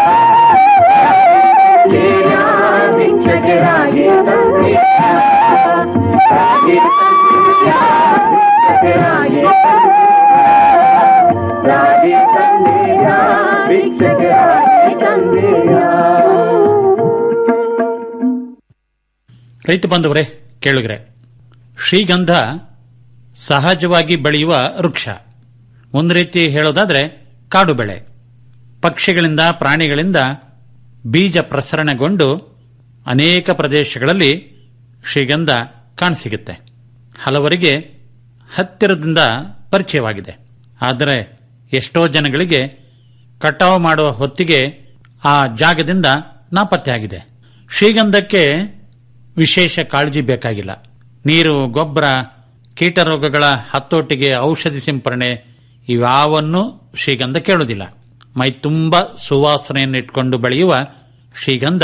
ಭಿಕ್ಷಕರಾಗಿ ತಂದೀರ್ಯ ರಾಗಿ ತಂದೀರ್ಯ ಭಿಕ್ಷಕರಾಗಿ ರಾಗಿ ತಂದೀರ್ಯ ಭಿಕ್ಷಕರಾಗಿ ತಂದೀರ್ಯ ರೈತ ಬಂಧುವರೇ ಕೇಳುಗರೆ ಶ್ರೀಗಂಧ ಸಹಜವಾಗಿ ಬೆಳೆಯುವ ವೃಕ್ಷ ಒಂದು ರೀತಿ ಹೇಳೋದಾದ್ರೆ ಕಾಡು ಬೆಳೆ ಪಕ್ಷಿಗಳಿಂದ ಪ್ರಾಣಿಗಳಿಂದ ಬೀಜ ಪ್ರಸರಣಗೊಂಡು ಅನೇಕ ಪ್ರದೇಶಗಳಲ್ಲಿ ಶ್ರೀಗಂಧ ಕಾಣಸಿಗುತ್ತೆ ಹಲವರಿಗೆ ಹತ್ತಿರದಿಂದ ಪರಿಚಯವಾಗಿದೆ ಆದರೆ ಎಷ್ಟೋ ಜನಗಳಿಗೆ ಕಟಾವು ಮಾಡುವ ಹೊತ್ತಿಗೆ ಆ ಜಾಗದಿಂದ ನಾಪತ್ತೆಯಾಗಿದೆ ಶ್ರೀಗಂಧಕ್ಕೆ ವಿಶೇಷ ಕಾಳಜಿ ಬೇಕಾಗಿಲ್ಲ ನೀರು ಗೊಬ್ಬರ ಕೀಟರೋಗಗಳ ಹತ್ತೋಟಿಗೆ ಔಷಧಿ ಸಿಂಪರಣೆ ಇವ್ಯಾವನ್ನೂ ಶ್ರೀಗಂಧ ಕೇಳುವುದಿಲ್ಲ ಮೈ ತುಂಬ ಸುವಾಸನೆಯನ್ನು ಇಟ್ಕೊಂಡು ಬೆಳೆಯುವ ಶ್ರೀಗಂಧ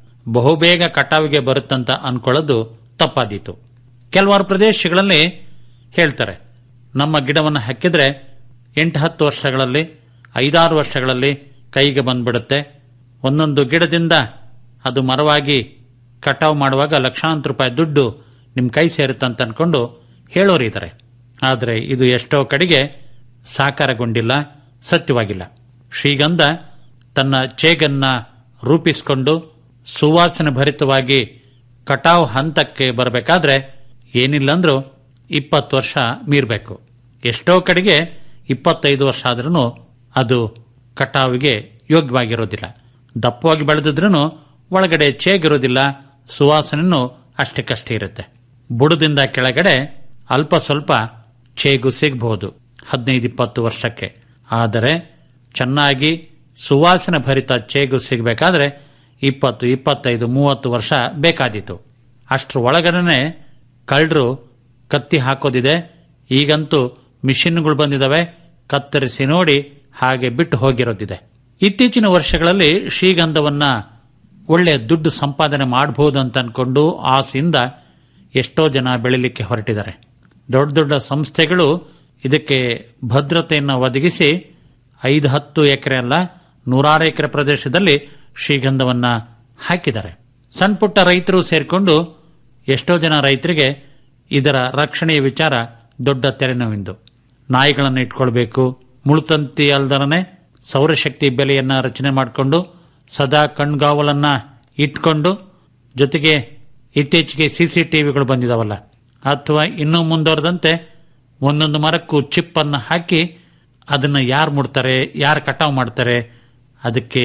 ಬಹುಬೇಗ ಕಟಾವಿಗೆ ಬರುತ್ತಂತ ಅನ್ಕೊಳ್ಳೋದು ತಪ್ಪಾದೀತು ಕೆಲವಾರು ಪ್ರದೇಶಗಳಲ್ಲಿ ಹೇಳ್ತಾರೆ ನಮ್ಮ ಗಿಡವನ್ನು ಹಾಕಿದ್ರೆ ಎಂಟು ಹತ್ತು ವರ್ಷಗಳಲ್ಲಿ ಐದಾರು ವರ್ಷಗಳಲ್ಲಿ ಕೈಗೆ ಬಂದ್ಬಿಡುತ್ತೆ ಒಂದೊಂದು ಗಿಡದಿಂದ ಅದು ಮರವಾಗಿ ಕಟಾವು ಮಾಡುವಾಗ ಲಕ್ಷಾಂತರ ರೂಪಾಯಿ ದುಡ್ಡು ನಿಮ್ಮ ಕೈ ಸೇರುತ್ತಂತ ಅನ್ಕೊಂಡು ಹೇಳೋರಿದ್ದಾರೆ ಆದರೆ ಇದು ಎಷ್ಟೋ ಕಡೆಗೆ ಸಾಕಾರಗೊಂಡಿಲ್ಲ ಸತ್ಯವಾಗಿಲ್ಲ ಶ್ರೀಗಂಧ ತನ್ನ ಚೇಗನ್ನ ರೂಪಿಸಿಕೊಂಡು ಸುವಾಸನೆ ಭರಿತವಾಗಿ ಕಟಾವು ಹಂತಕ್ಕೆ ಬರಬೇಕಾದ್ರೆ ಏನಿಲ್ಲಂದ್ರೂ ಇಪ್ಪತ್ತು ವರ್ಷ ಮೀರಬೇಕು ಎಷ್ಟೋ ಕಡೆಗೆ ಇಪ್ಪತ್ತೈದು ವರ್ಷ ಆದ್ರೂ ಅದು ಕಟಾವಿಗೆ ಯೋಗ್ಯವಾಗಿರೋದಿಲ್ಲ ದಪ್ಪವಾಗಿ ಬೆಳೆದಿದ್ರೂ ಒಳಗಡೆ ಚೇಗಿರೋದಿಲ್ಲ ಸುವಾಸನೆಯೂ ಅಷ್ಟಕ್ಕಷ್ಟೇ ಇರುತ್ತೆ ಬುಡದಿಂದ ಕೆಳಗಡೆ ಅಲ್ಪ ಸ್ವಲ್ಪ ಚೇಗು ಸಿಗಬಹುದು ಹದಿನೈದು ಇಪ್ಪತ್ತು ವರ್ಷಕ್ಕೆ ಆದರೆ ಚೆನ್ನಾಗಿ ಸುವಾಸನೆ ಭರಿತ ಚೇಗು ಸಿಗಬೇಕಾದ್ರೆ ಇಪ್ಪತ್ತು ಇಪ್ಪತ್ತೈದು ಮೂವತ್ತು ವರ್ಷ ಬೇಕಾದೀತು ಅಷ್ಟರ ಒಳಗಡೆ ಕಳ್ಳರು ಕತ್ತಿ ಹಾಕೋದಿದೆ ಈಗಂತೂ ಮಿಷಿನ್ಗಳು ಬಂದಿದ್ದಾವೆ ಕತ್ತರಿಸಿ ನೋಡಿ ಹಾಗೆ ಬಿಟ್ಟು ಹೋಗಿರೋದಿದೆ ಇತ್ತೀಚಿನ ವರ್ಷಗಳಲ್ಲಿ ಶ್ರೀಗಂಧವನ್ನ ಒಳ್ಳೆ ದುಡ್ಡು ಸಂಪಾದನೆ ಮಾಡಬಹುದು ಅಂತ ಅನ್ಕೊಂಡು ಆಸೆಯಿಂದ ಎಷ್ಟೋ ಜನ ಬೆಳಿಲಿಕ್ಕೆ ಹೊರಟಿದ್ದಾರೆ ದೊಡ್ಡ ದೊಡ್ಡ ಸಂಸ್ಥೆಗಳು ಇದಕ್ಕೆ ಭದ್ರತೆಯನ್ನು ಒದಗಿಸಿ ಐದು ಹತ್ತು ಎಕರೆ ಅಲ್ಲ ನೂರಾರು ಎಕರೆ ಪ್ರದೇಶದಲ್ಲಿ ಶ್ರೀಗಂಧವನ್ನ ಹಾಕಿದ್ದಾರೆ ಸಣ್ಣ ಪುಟ್ಟ ರೈತರು ಸೇರಿಕೊಂಡು ಎಷ್ಟೋ ಜನ ರೈತರಿಗೆ ಇದರ ರಕ್ಷಣೆಯ ವಿಚಾರ ದೊಡ್ಡ ತೆರೆನೋವಿಂದು ನಾಯಿಗಳನ್ನು ಇಟ್ಕೊಳ್ಬೇಕು ಮುಳುತಂತಿ ಅಲ್ದರನೆ ಸೌರಶಕ್ತಿ ಬೆಲೆಯನ್ನ ರಚನೆ ಮಾಡಿಕೊಂಡು ಸದಾ ಕಣ್ಗಾವಲನ್ನ ಇಟ್ಕೊಂಡು ಜೊತೆಗೆ ಇತ್ತೀಚೆಗೆ ಸಿಸಿಟಿವಿಗಳು ಬಂದಿದಾವಲ್ಲ ಅಥವಾ ಇನ್ನೂ ಮುಂದುವರೆದಂತೆ ಒಂದೊಂದು ಮರಕ್ಕೂ ಚಿಪ್ ಅನ್ನ ಹಾಕಿ ಅದನ್ನ ಯಾರು ಮುಡ್ತಾರೆ ಯಾರು ಕಟಾವು ಮಾಡ್ತಾರೆ ಅದಕ್ಕೆ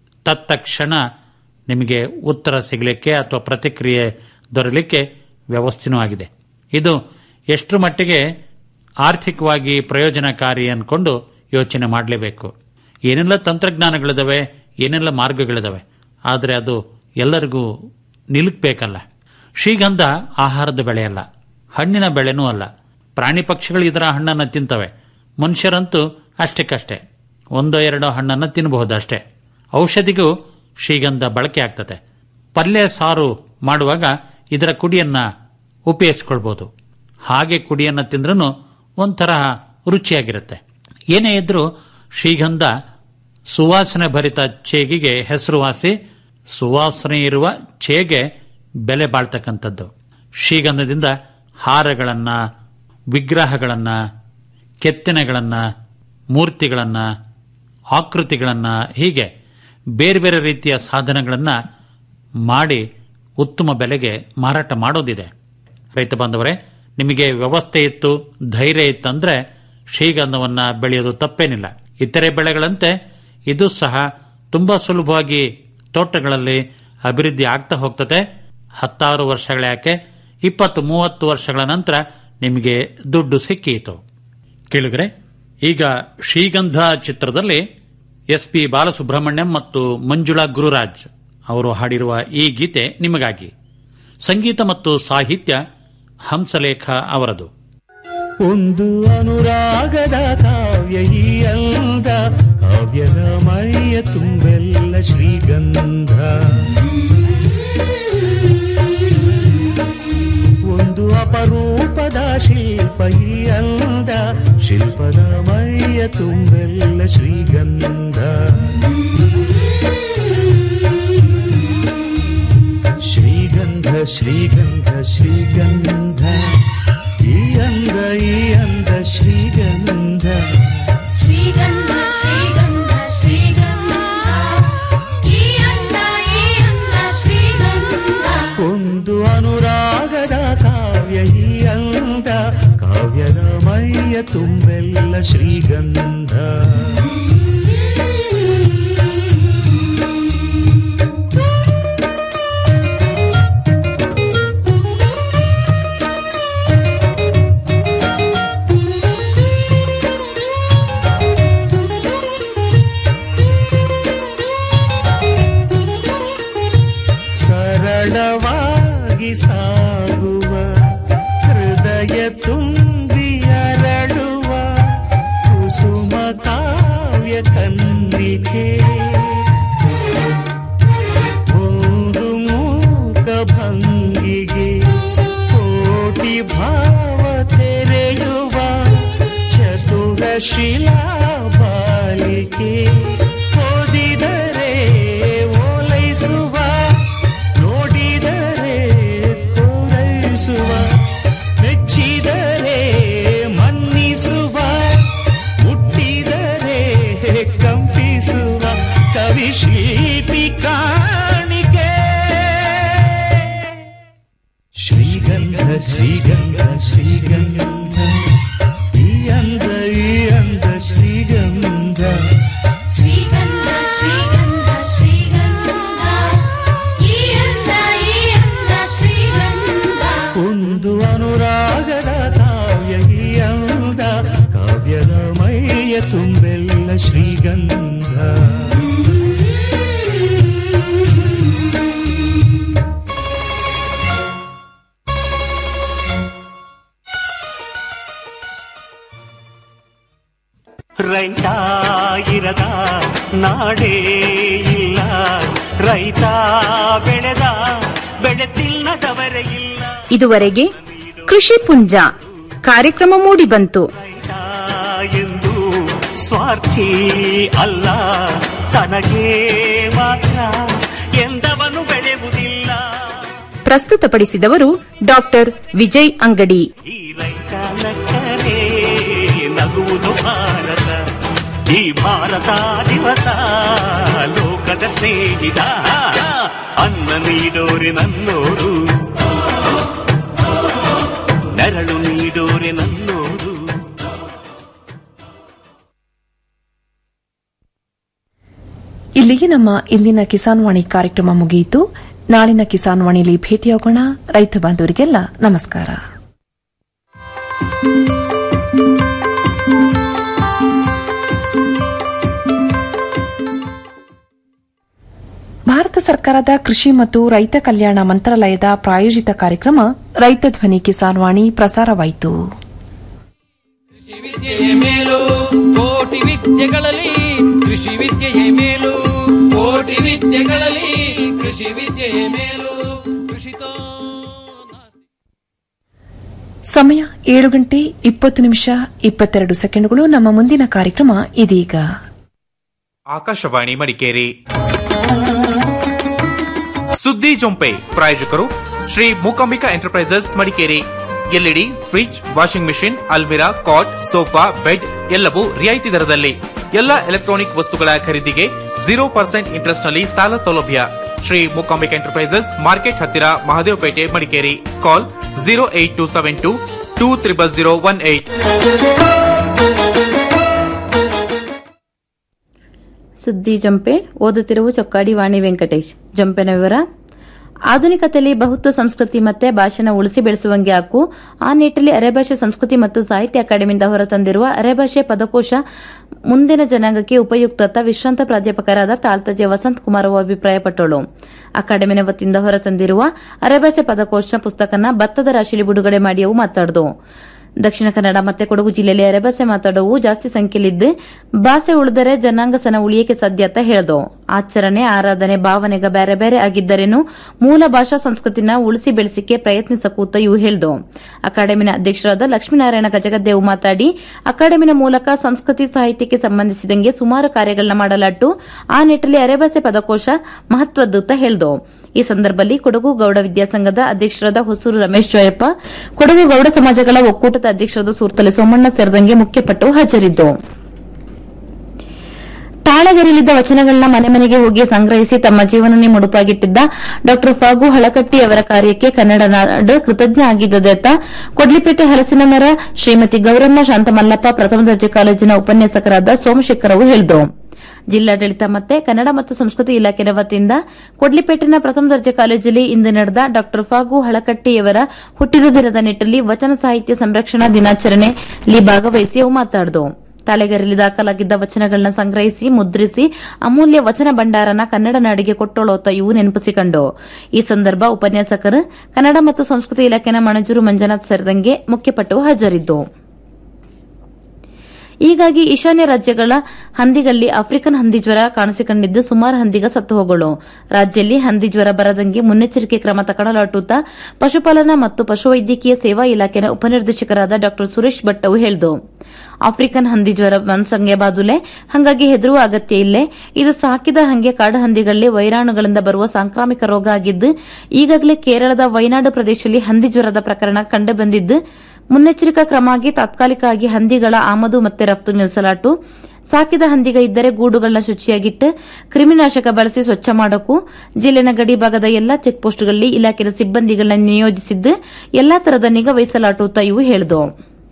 ತತ್ಕ್ಷಣ ನಿಮಗೆ ಉತ್ತರ ಸಿಗಲಿಕ್ಕೆ ಅಥವಾ ಪ್ರತಿಕ್ರಿಯೆ ದೊರೆಯಲಿಕ್ಕೆ ವ್ಯವಸ್ಥೆನೂ ಆಗಿದೆ ಇದು ಎಷ್ಟರ ಮಟ್ಟಿಗೆ ಆರ್ಥಿಕವಾಗಿ ಪ್ರಯೋಜನಕಾರಿ ಅನ್ಕೊಂಡು ಯೋಚನೆ ಮಾಡಲೇಬೇಕು ಏನೆಲ್ಲ ತಂತ್ರಜ್ಞಾನಗಳಿದಾವೆ ಏನೆಲ್ಲ ಮಾರ್ಗಗಳಿದಾವೆ ಆದರೆ ಅದು ಎಲ್ಲರಿಗೂ ನಿಲುಕಬೇಕಲ್ಲ ಶ್ರೀಗಂಧ ಆಹಾರದ ಬೆಳೆಯಲ್ಲ ಹಣ್ಣಿನ ಬೆಳೆನೂ ಅಲ್ಲ ಪ್ರಾಣಿ ಪಕ್ಷಿಗಳು ಇದರ ಹಣ್ಣನ್ನು ತಿಂತವೆ ಮನುಷ್ಯರಂತೂ ಅಷ್ಟಕ್ಕಷ್ಟೇ ಒಂದೋ ಎರಡೋ ಹಣ್ಣನ್ನು ತಿನ್ನಬಹುದು ಅಷ್ಟೇ ಔಷಧಿಗೂ ಶ್ರೀಗಂಧ ಬಳಕೆ ಆಗ್ತದೆ ಪಲ್ಯ ಸಾರು ಮಾಡುವಾಗ ಇದರ ಕುಡಿಯನ್ನ ಉಪಯೋಗಿಸ್ಕೊಳ್ಬಹುದು ಹಾಗೆ ಕುಡಿಯನ್ನ ತಿಂದ್ರೂ ಒಂಥರ ರುಚಿಯಾಗಿರುತ್ತೆ ಏನೇ ಇದ್ರೂ ಶ್ರೀಗಂಧ ಸುವಾಸನೆ ಭರಿತ ಚೇಗಿಗೆ ಹೆಸರುವಾಸಿ ಸುವಾಸನೆ ಇರುವ ಚೇಗೆ ಬೆಲೆ ಬಾಳ್ತಕ್ಕಂಥದ್ದು ಶ್ರೀಗಂಧದಿಂದ ಹಾರಗಳನ್ನ ವಿಗ್ರಹಗಳನ್ನ ಕೆತ್ತನೆಗಳನ್ನ ಮೂರ್ತಿಗಳನ್ನ ಆಕೃತಿಗಳನ್ನ ಹೀಗೆ ಬೇರೆ ಬೇರೆ ರೀತಿಯ ಸಾಧನಗಳನ್ನ ಮಾಡಿ ಉತ್ತಮ ಬೆಲೆಗೆ ಮಾರಾಟ ಮಾಡೋದಿದೆ ರೈತ ಬಾಂಧವರೇ ನಿಮಗೆ ವ್ಯವಸ್ಥೆ ಇತ್ತು ಧೈರ್ಯ ಇತ್ತಂದ್ರೆ ಶ್ರೀಗಂಧವನ್ನ ಬೆಳೆಯೋದು ತಪ್ಪೇನಿಲ್ಲ ಇತರೆ ಬೆಳೆಗಳಂತೆ ಇದು ಸಹ ತುಂಬಾ ಸುಲಭವಾಗಿ ತೋಟಗಳಲ್ಲಿ ಅಭಿವೃದ್ಧಿ ಆಗ್ತಾ ಹೋಗ್ತದೆ ಹತ್ತಾರು ವರ್ಷಗಳ ಯಾಕೆ ಇಪ್ಪತ್ತು ಮೂವತ್ತು ವರ್ಷಗಳ ನಂತರ ನಿಮಗೆ ದುಡ್ಡು ಸಿಕ್ಕೀತು ಕೇಳಿದ್ರೆ ಈಗ ಶ್ರೀಗಂಧ ಚಿತ್ರದಲ್ಲಿ ಎಸ್ ಪಿ ಬಾಲಸುಬ್ರಹ್ಮಣ್ಯಂ ಮತ್ತು ಮಂಜುಳಾ ಗುರುರಾಜ್ ಅವರು ಹಾಡಿರುವ ಈ ಗೀತೆ ನಿಮಗಾಗಿ ಸಂಗೀತ ಮತ್ತು ಸಾಹಿತ್ಯ ಹಂಸಲೇಖ ಅವರದು ಒಂದು ಅನುರಾಗದ ಕಾವ್ಯ ಈ ಅಂದ ಕಾವ್ಯದ ಮೈಯ ತುಂಬೆಲ್ಲ ಶ್ರೀಗಂಧ ಒಂದು ಅಪರೂಪದ ಶಿಲ್ಪ ಈ ಅಂದ ಶಿಲ್ಪದ ಮೈಯ ತುಂಬೆಲ್ಲ ಶ್ರೀಗಂಧ ಶ್ರೀಗಂಧ ಶ್ರೀಗಂಧ ಶ್ರೀಗಂಧ ಈ ಅಂದ ಈ ಅಂದ ಶ್ರೀಗಂಧ ಶ್ರೀಗಂಧ ಶ್ರೀಗಂಧ ಶ್ರೀಗಂಧ ಈ ಅಂದ ಈ ಅಂದ ಶ್ರೀಗಂಧ ಒಂದು ಅನುರಾಗದ ಕಾವ್ಯ ಈ ಅಂದ ಕಾವ್ಯದ ಮೈಯ ತುಂಬೆಲ್ಲ ಶ್ರೀಗಂಧ ಸರಳವಾಗಿ ಸಾಗುವ ಹೃದಯ ತುಂಬಿ ಅರಳುವ ಕುಸುಮ ಕಾವ್ಯ ಕನ್ನಿಕೆ ಒಂದು ಮೂಕ ಭಂಗಿಗೆ ಕೋಟಿ ಭಾವ ತೆರೆಯುವ ಚತುರ ಶಿಲಾ ಬಾಲಿಕೆ ಓದಿದರೆ ಓಲೈಸುವ ನೋಡಿದರೆ ತೋರೈಸುವ ಮೆಚ್ಚಿದರೆ ಮನ್ನಿಸುವ ಮುಟ್ಟಿದರೆ ಕಂಪಿಸುವ ಕವಿ ಶಿಲ್ಪಿ ಕಾಣಿಕೆ ಶ್ರೀಗಂಧ ಶ್ರೀಗಂಧ ಶ್ರೀಗಂಧ ಈ ಅಂದ ಈ ಅಂದ ಶ್ರೀಗಂಧ ಶ್ರೀಗಂಧ ಶ್ರೀಗಂಧ ಶ್ರೀಗಂಧ ಈ ಅಂದ ಈ ಅಂದ ಶ್ರೀಗಂಧ ಒಂದು ಅನುರಾಗದ ಕಾವ್ಯ ಈ ಅಂದ ಕಾವ್ಯದ ಮೈಯ ತುಂಬೆಲ್ಲ ಶ್ರೀಗಂಧ ರೈತ ಇರದ ನಾಡೇ ಇಲ್ಲ ರೈತ ಬೆಳೆದ ಬೆಳೆ ತಿನ್ನದವರೇ ಇಲ್ಲ ಇದುವರೆಗೆ ಕೃಷಿ ಪುಂಜ ಕಾರ್ಯಕ್ರಮ ಮೂಡಿಬಂತು ಎಂದು ಸ್ವಾರ್ಥಿ ಅಲ್ಲ ತನಗೆ ಮಾತ್ರ ಎಂದವನು ಬೆಳೆಯುವುದಿಲ್ಲ ಪ್ರಸ್ತುತಪಡಿಸಿದವರು ಡಾಕ್ಟರ್ ವಿಜಯ್ ಅಂಗಡಿ ಈ ರೈತ ನಕ್ಕರೆ ನಗುವುದು ಭಾರತ ಈ ಭಾರತ ದಿವಸ ಲೋಕದ ಸ್ನೇಹಿತ ಅನ್ನ ನೀಡೋರೆ ನನ್ನೋರು ನೆರಳು ನೀಡೋರೆ ನನ್ನೋರು ಇಲ್ಲಿಗೆ ನಮ್ಮ ಇಂದಿನ ಕಿಸಾನ್ ವಾಣಿ ಕಾರ್ಯಕ್ರಮ ಮುಗಿಯಿತು ನಾಳಿನ ಕಿಸಾನ್ ವಾಣಿಲಿ ಭೇಟಿಯಾಗೋಣ ರೈತ ಬಾಂಧವರಿಗೆಲ್ಲ ನಮಸ್ಕಾರ ಭಾರತ ಸರ್ಕಾರದ ಕೃಷಿ ಮತ್ತು ರೈತ ಕಲ್ಯಾಣ ಮಂತ್ರಾಲಯದ ಪ್ರಾಯೋಜಿತ ಕಾರ್ಯಕ್ರಮ ರೈತ ಧ್ವನಿ ಕಿಸಾನ್ ವಾಣಿ ಪ್ರಸಾರವಾಯಿತು ವಿದ್ಯೆಯೇ ಮೇಲು ಕೋಟಿ ವಿದ್ಯೆಗಳಲ್ಲಿ ಕೃಷಿ ವಿದ್ಯೆಯೇ ಮೇಲು ಕೋಟಿ ವಿದ್ಯೆಗಳಲ್ಲಿ ಕೃಷಿ ವಿದ್ಯೆಯೇ ಮೇಲು ಕೃಷಿತೋ ಸಮಯ ಏಳು ಗಂಟೆ ಇಪ್ಪತ್ತು ನಿಮಿಷ ಇಪ್ಪತ್ತೆರಡು ಸೆಕೆಂಡ್ಗಳು ನಮ್ಮ ಮುಂದಿನ ಕಾರ್ಯಕ್ರಮ ಇದೀಗ ಆಕಾಶವಾಣಿ ಮಡಿಕೇರಿ ಸುದ್ದಿ ಜೊಂಪೆ ಪ್ರಾಯೋಜಕರು Shri Mookambika enterprises Madikeri LED fridge washing machine ಅಲ್ಮಿರಾ ಕಾಟ್ ಸೋಫಾ ಬೆಡ್ ಎಲ್ಲವೂ ರಿಯಾಯಿತಿ ದರದಲ್ಲಿ ಎಲ್ಲ ಎಲೆಕ್ಟ್ರಾನಿಕ್ ವಸ್ತುಗಳ ಖರೀದಿಗೆ ಜೀರೋ ಪರ್ಸೆಂಟ್ ಇಂಟ್ರೆಸ್ಟ್ ನಲ್ಲಿ ಸಾಲ ಸೌಲಭ್ಯ ಶ್ರೀ ಮೂಕಾಂಬಿಕಾ ಎಂಟರ್ಪ್ರೈಸಸ್ ಮಾರ್ಕೆಟ್ ಹತ್ತಿರ Mahadevapete Madikeri call zero eight two seven two two triple zero one eight ಸುದ್ದಿ ಜಂಪೆ ಓದುತ್ತಿರುವ ಚೊಕ್ಕಾಡಿ ವಾಣಿ ವೆಂಕಟೇಶ್ ಜಂಪೆನ ವಿವರ ಆಧುನಿಕತೆಯಲ್ಲಿ ಬಹುತ್ವ ಸಂಸ್ಕೃತಿ ಮತ್ತೆ ಭಾಷೆನ ಉಳಿಸಿ ಬೆಳೆಸುವಂಗೆ ಹಾಕು ಆ ನಿಟ್ಟಿನಲ್ಲಿ ಅರೆಭಾಷೆ ಸಂಸ್ಕೃತಿ ಮತ್ತು ಸಾಹಿತ್ಯ ಅಕಾಡೆಮಿಯಿಂದ ಹೊರತಂದಿರುವ ಅರೆಭಾಷೆ ಪದಕೋಶ ಮುಂದಿನ ಜನಾಂಗಕ್ಕೆ ಉಪಯುಕ್ತ ಅಂತ ವಿಶ್ರಾಂತ ಪ್ರಾಧ್ಯಾಪಕರಾದ ತಾಳ್ತಜೆ ವಸಂತ್ ಕುಮಾರ್ ಅವರು ಅಭಿಪ್ರಾಯಪಟ್ಟಳು ಅಕಾಡೆಮಿನ ವತಿಯಿಂದ ಹೊರತಂದಿರುವ ಅರೆಭಾಷೆ ಪದಕೋಶ ಪುಸ್ತಕನ ಭತ್ತದ ರಾಶಿಯಲ್ಲಿ ಬಿಡುಗಡೆ ಮಾಡಿ ಅವು ಮಾತಾಡಿದು ದಕ್ಷಿಣ ಕನ್ನಡ ಮತ್ತೆ ಕೊಡಗು ಜಿಲ್ಲೆಯಲ್ಲಿ ಅರೆಭಾಷೆ ಮಾತಾಡುವು ಜಾಸ್ತಿ ಸಂಖ್ಯೆಯಲ್ಲಿದ್ದು ಭಾಷೆ ಉಳಿದರೆ ಜನಾಂಗ ಸನ ಉಳಿಯಕ್ಕೆ ಸಾಧ್ಯ ಅಂತ ಹೇಳ್ದು ಆಚರಣೆ ಆರಾಧನೆ ಭಾವನೆಗ ಬೇರೆ ಬೇರೆ ಆಗಿದ್ದರೇನು ಮೂಲ ಭಾಷಾ ಸಂಸ್ಕೃತಿನ ಉಳಿಸಿ ಬೆಳೆಸಿಕೆ ಪ್ರಯತ್ನಿಸಕೂತ ಇವು ಹೇಳ್ದು ಅಕಾಡೆಮಿನ ಅಧ್ಯಕ್ಷರಾದ ಲಕ್ಷ್ಮೀನಾರಾಯಣ ಗಜಗದ್ದೇವು ಮಾತಾಡಿ ಅಕಾಡೆಮಿನ ಮೂಲಕ ಸಂಸ್ಕೃತಿ ಸಾಹಿತ್ಯಕ್ಕೆ ಸಂಬಂಧಿಸಿದಂಗೆ ಸುಮಾರು ಕಾರ್ಯಗಳನ್ನ ಮಾಡಲಾಟ್ಟು ಆ ನಿಟ್ಟಿನಲ್ಲಿ ಅರೆಭಾಷೆ ಪದಕೋಶ ಮಹತ್ವದ್ದು ಅಂತ ಹೇಳ್ದು ಈ ಸಂದರ್ಭದಲ್ಲಿ ಕೊಡಗು ಗೌಡ ವಿದ್ಯಾಸಂಘದ ಅಧ್ಯಕ್ಷರಾದ ಹೊಸೂರು ರಮೇಶ್ ಜೋಯಪ್ಪ ಕೊಡಗು ಗೌಡ ಸಮಾಜಗಳ ಒಕ್ಕೂಟದ ಅಧ್ಯಕ್ಷರಾದ ಸೂರ್ತಲೆ ಸೋಮಣ್ಣ ಸೇರಿದಂಗೆ ಮುಖ್ಯಪಟ್ಟು ಹಾಜರಿದ್ದು ತಾಳಗರಿಲಿದ್ದ ವಚನಗಳನ್ನ ಮನೆ ಮನೆಗೆ ಹೋಗಿ ಸಂಗ್ರಹಿಸಿ ತಮ್ಮ ಜೀವನನೇ ಮುಡುಪಾಗಿಟ್ಟಿದ್ದ ಡಾ ಫಾಗು ಹಳಕಟ್ಟಿ ಅವರ ಕಾರ್ಯಕ್ಕೆ ಕನ್ನಡ ನಾಡು ಕೃತಜ್ಞ ಆಗಿದ್ದದೆ ಅಂತ ಕೊಡ್ಲಿಪೇಟೆ ಹಲಸಿನ ಮರ ಶ್ರೀಮತಿ ಗೌರಮ್ಮ ಶಾಂತಮಲ್ಲಪ್ಪ ಪ್ರಥಮ ದರ್ಜೆ ಕಾಲೇಜಿನ ಉಪನ್ಯಾಸಕರಾದ ಸೋಮಶೇಖರ್ ಅವರು ಹೇಳಿದರು ಜಿಲ್ಲಾಡಳಿತ ಮತ್ತೆ ಕನ್ನಡ ಮತ್ತು ಸಂಸ್ಕೃತಿ ಇಲಾಖೆಯ ವತಿಯಿಂದ ಕೊಡ್ಲಿಪೇಟಿನ ಪ್ರಥಮ ದರ್ಜೆ ಕಾಲೇಜಲ್ಲಿ ಇಂದು ನಡೆದ ಡಾ ಫಾಗು ಹಳಕಟ್ಟಿಯವರ ಹುಟ್ಟಿದ ದಿನದ ನಿಟ್ಟಲ್ಲಿ ವಚನ ಸಾಹಿತ್ಯ ಸಂರಕ್ಷಣಾ ದಿನಾಚರಣೆಯಲ್ಲಿ ಭಾಗವಹಿಸಿ ಅವು ಮಾತಾಡಿದವು ತಾಳೆಗರಲ್ಲಿ ದಾಖಲಾಗಿದ್ದ ವಚನಗಳನ್ನ ಸಂಗ್ರಹಿಸಿ ಮುದ್ರಿಸಿ ಅಮೂಲ್ಯ ವಚನ ಭಂಡಾರನ ಕನ್ನಡ ನಾಡಿಗೆ ಕೊಟ್ಟೊಳೋತ ಇವು ನೆನಪಿಸಿಕೊಂಡು ಈ ಸಂದರ್ಭ ಉಪನ್ಯಾಸಕರು ಕನ್ನಡ ಮತ್ತು ಸಂಸ್ಕೃತಿ ಇಲಾಖೆನ ಮಣಜೂರು ಮಂಜುನಾಥ್ ಸೇರಿದಂಗೆ ಮುಖ್ಯಪಟ್ಟು ಹಾಜರಿದ್ದು ಹೀಗಾಗಿ ಈಶಾನ್ಯ ರಾಜ್ಯಗಳ ಹಂದಿಗಳಲ್ಲಿ ಆಫ್ರಿಕನ್ ಹಂದಿ ಜ್ವರ ಕಾಣಿಸಿಕೊಂಡಿದ್ದು ಸುಮಾರು ಹಂದಿಗ ಸತ್ತು ಹೋಗಳು ರಾಜ್ಯದಲ್ಲಿ ಹಂದಿ ಜ್ವರ ಬರದಂಗೆ ಮುನ್ನೆಚ್ಚರಿಕೆ ಕ್ರಮ ತಗೊಳ್ಳಲಾಟುತ್ತಾ ಪಶುಪಾಲನಾ ಮತ್ತು ಪಶುವೈದ್ಯಕೀಯ ಸೇವಾ ಇಲಾಖೆಯ ಉಪನಿರ್ದೇಶಕರಾದ ಡಾ ಸುರೇಶ್ ಭಟ್ ಅವು ಹೇಳಿದು ಆಫ್ರಿಕನ್ ಹಂದಿ ಜ್ವರ ಮನ್ಸಂಗೆ ಬಾದುಲೆ ಹಂಗಾಗಿ ಹೆದರುವ ಅಗತ್ಯ ಇಲ್ಲೇ ಇದು ಸಾಕಿದ ಹಂಗೆ ಕಾಡು ಹಂದಿಗಳಲ್ಲಿ ವೈರಾಣುಗಳಿಂದ ಬರುವ ಸಾಂಕ್ರಾಮಿಕ ರೋಗ ಆಗಿದ್ದು ಈಗಾಗಲೇ ಕೇರಳದ ವಯನಾಡು ಪ್ರದೇಶದಲ್ಲಿ ಹಂದಿ ಜ್ವರದ ಪ್ರಕರಣ ಕಂಡುಬಂದಿದ್ದು ಮುನ್ನೆಚ್ಚರಿಕಾ ಕ್ರಮ ಆಗಿ ತಾತ್ಕಾಲಿಕವಾಗಿ ಹಂದಿಗಳ ಆಮದು ಮತ್ತೆ ರಫ್ತು ನಿಲ್ಲಿಸಲಾಟು ಸಾಕಿದ ಹಂದಿಗ ಇದ್ದರೆ ಗೂಡುಗಳನ್ನ ಶುಚಿಯಾಗಿಟ್ಟು ಕ್ರಿಮಿನಾಶಕ ಬಳಸಿ ಸ್ವಚ್ಛ ಮಾಡೋಕು ಜಿಲ್ಲೆನ ಗಡಿ ಭಾಗದ ಎಲ್ಲಾ ಚೆಕ್ ಪೋಸ್ಟ್ಗಳಲ್ಲಿ ಇಲಾಖೆಯ ಸಿಬ್ಬಂದಿಗಳನ್ನ ನಿಯೋಜಿಸಿದ್ದು ಎಲ್ಲಾ ತರದ ನಿಗಾ ವಹಿಸಲಾಟುತ್ತಾ ಇವು ಹೇಳಿದವು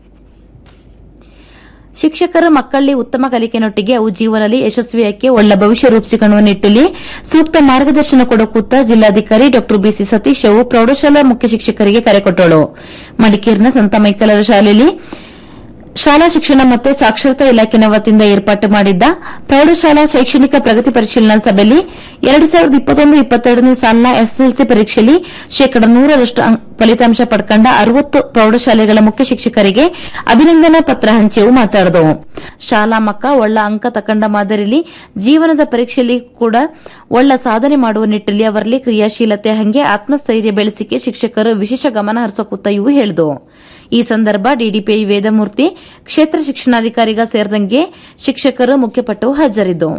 ಶಿಕ್ಷಕರು ಮಕ್ಕಳಲ್ಲಿ ಉತ್ತಮ ಕಲಿಕೆನೊಟ್ಟಿಗೆ ಅವು ಜೀವನದಲ್ಲಿ ಯಶಸ್ವಿಯಾಗಿ ಒಳ್ಳೆ ಭವಿಷ್ಯ ರೂಪಿಸಿಕೊಳ್ಳುವ ನಿಟ್ಟಿನಲ್ಲಿ ಸೂಕ್ತ ಮಾರ್ಗದರ್ಶನ ಕೊಡಕೂತ ಜಿಲ್ಲಾಧಿಕಾರಿ ಡಾ ಬಿಸಿ ಸತೀಶ್ ಅವು ಪ್ರೌಢಶಾಲಾ ಮುಖ್ಯ ಶಿಕ್ಷಕರಿಗೆ ಕರೆ ಕೊಟ್ಟಳು ಮಡಿಕೇರಿನ ಸಂತ ಮೈಕಲರ ಶಾಲೆಯಲ್ಲಿ ಶಾಲಾ ಶಿಕ್ಷಣ ಮತ್ತು ಸಾಕ್ಷರತಾ ಇಲಾಖೆನ ವತಿಯಿಂದ ಏರ್ಪಾಟು ಮಾಡಿದ್ದ ಪ್ರೌಢಶಾಲಾ ಶೈಕ್ಷಣಿಕ ಪ್ರಗತಿ ಪರಿಶೀಲನಾ ಸಭೆಯಲ್ಲಿ ಎರಡು ಸಾವಿರದ ಇಪ್ಪತ್ತೊಂದು ಇಪ್ಪತ್ತೆರಡನೇ ಸಾಲಿನ ಎಸ್ಎಸ್ಎಲ್ಸಿ ಪರೀಕ್ಷೆಯಲ್ಲಿ ಶೇಕಡ ನೂರರಷ್ಟು ಅಂಕ- ಫಲಿತಾಂಶ ಪಡ್ಕೊಂಡ ಅರವತ್ತು ಪ್ರೌಢಶಾಲೆಗಳ ಮುಖ್ಯ ಶಿಕ್ಷಕರಿಗೆ ಅಭಿನಂದನಾ ಪತ್ರ ಹಂಚಿಯವು ಮಾತಾಡಿದವು ಶಾಲಾ ಮಕ್ಕ ಒಳ್ಳ ಅಂಕ ತಕೊಂಡ ಮಾದರಿಯಲ್ಲಿ ಜೀವನದ ಪರೀಕ್ಷೆಯಲ್ಲಿ ಕೂಡ ಒಳ್ಳ ಸಾಧನೆ ಮಾಡುವ ನಿಟ್ಟಲ್ಲಿ ಅವರಲ್ಲಿ ಕ್ರಿಯಾಶೀಲತೆ ಹಂಗೆ ಆತ್ಮಸ್ಥೈರ್ಯ ಬೆಳೆಸಿಕೆ ಶಿಕ್ಷಕರು ವಿಶೇಷ ಗಮನ ಹರಿಸಕುತ್ತ ಇವು ಹೇಳಿದವು ಈ ಸಂದರ್ಭ ಡಿಡಿಪಿಐ ವೇದಮೂರ್ತಿ ಕ್ಷೇತ್ರ ಶಿಕ್ಷಣಾಧಿಕಾರಿಗ ಸೇರಿದಂಗೆ ಶಿಕ್ಷಕರು ಮುಖ್ಯಪಟ್ಟು ಹಾಜರಿದ್ದು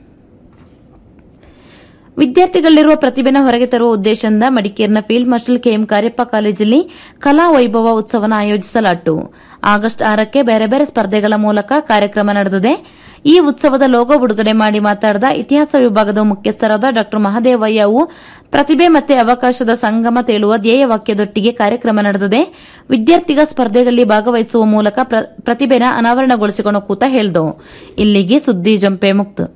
ವಿದ್ಯಾರ್ಥಿಗಳಿರುವ ಪ್ರತಿಭೆನ ಹೊರಗೆ ತರುವ ಉದ್ದೇಶದಿಂದ ಮಡಿಕೇರಿನ ಫೀಲ್ಡ್ ಮಾರ್ಷಲ್ ಕೆಎಂ ಕಾರ್ಯಪ್ಪ ಕಾಲೇಜಲ್ಲಿ ಕಲಾ ವೈಭವ ಉತ್ಸವನ ಆಯೋಜಿಸಲಾಯಿತು ಆಗಸ್ಟ್ ಆರಕ್ಕೆ ಬೇರೆ ಬೇರೆ ಸ್ಪರ್ಧೆಗಳ ಮೂಲಕ ಕಾರ್ಯಕ್ರಮ ನಡೆದಿದೆ ಈ ಉತ್ಸವದ ಲೋಗೋ ಬಿಡುಗಡೆ ಮಾಡಿ ಮಾತನಾಡಿದ ಇತಿಹಾಸ ವಿಭಾಗದ ಮುಖ್ಯಸ್ಥರಾದ ಡಾ ಮಹದೇವಯ್ಯ ಅವು ಪ್ರತಿಭೆ ಮತ್ತೆ ಅವಕಾಶದ ಸಂಗಮ ತೇಳುವ ಧ್ಯೇಯ ವಾಕ್ಯದೊಟ್ಟಿಗೆ ಕಾರ್ಯಕ್ರಮ ನಡೆದಿದೆ ವಿದ್ಯಾರ್ಥಿಗ ಸ್ಪರ್ಧೆಗಳಲ್ಲಿ ಭಾಗವಹಿಸುವ ಮೂಲಕ ಪ್ರ- ಪ್ರತಿಭೆನ ಅನಾವರಣಗೊಳಿಸಿಕೊಂಡು ಕೂತ ಹೇಳಿದವು ಇಲ್ಲಿಗೆ ಸುದ್ದಿ ಜಂಪೆ ಮುಕ್ತ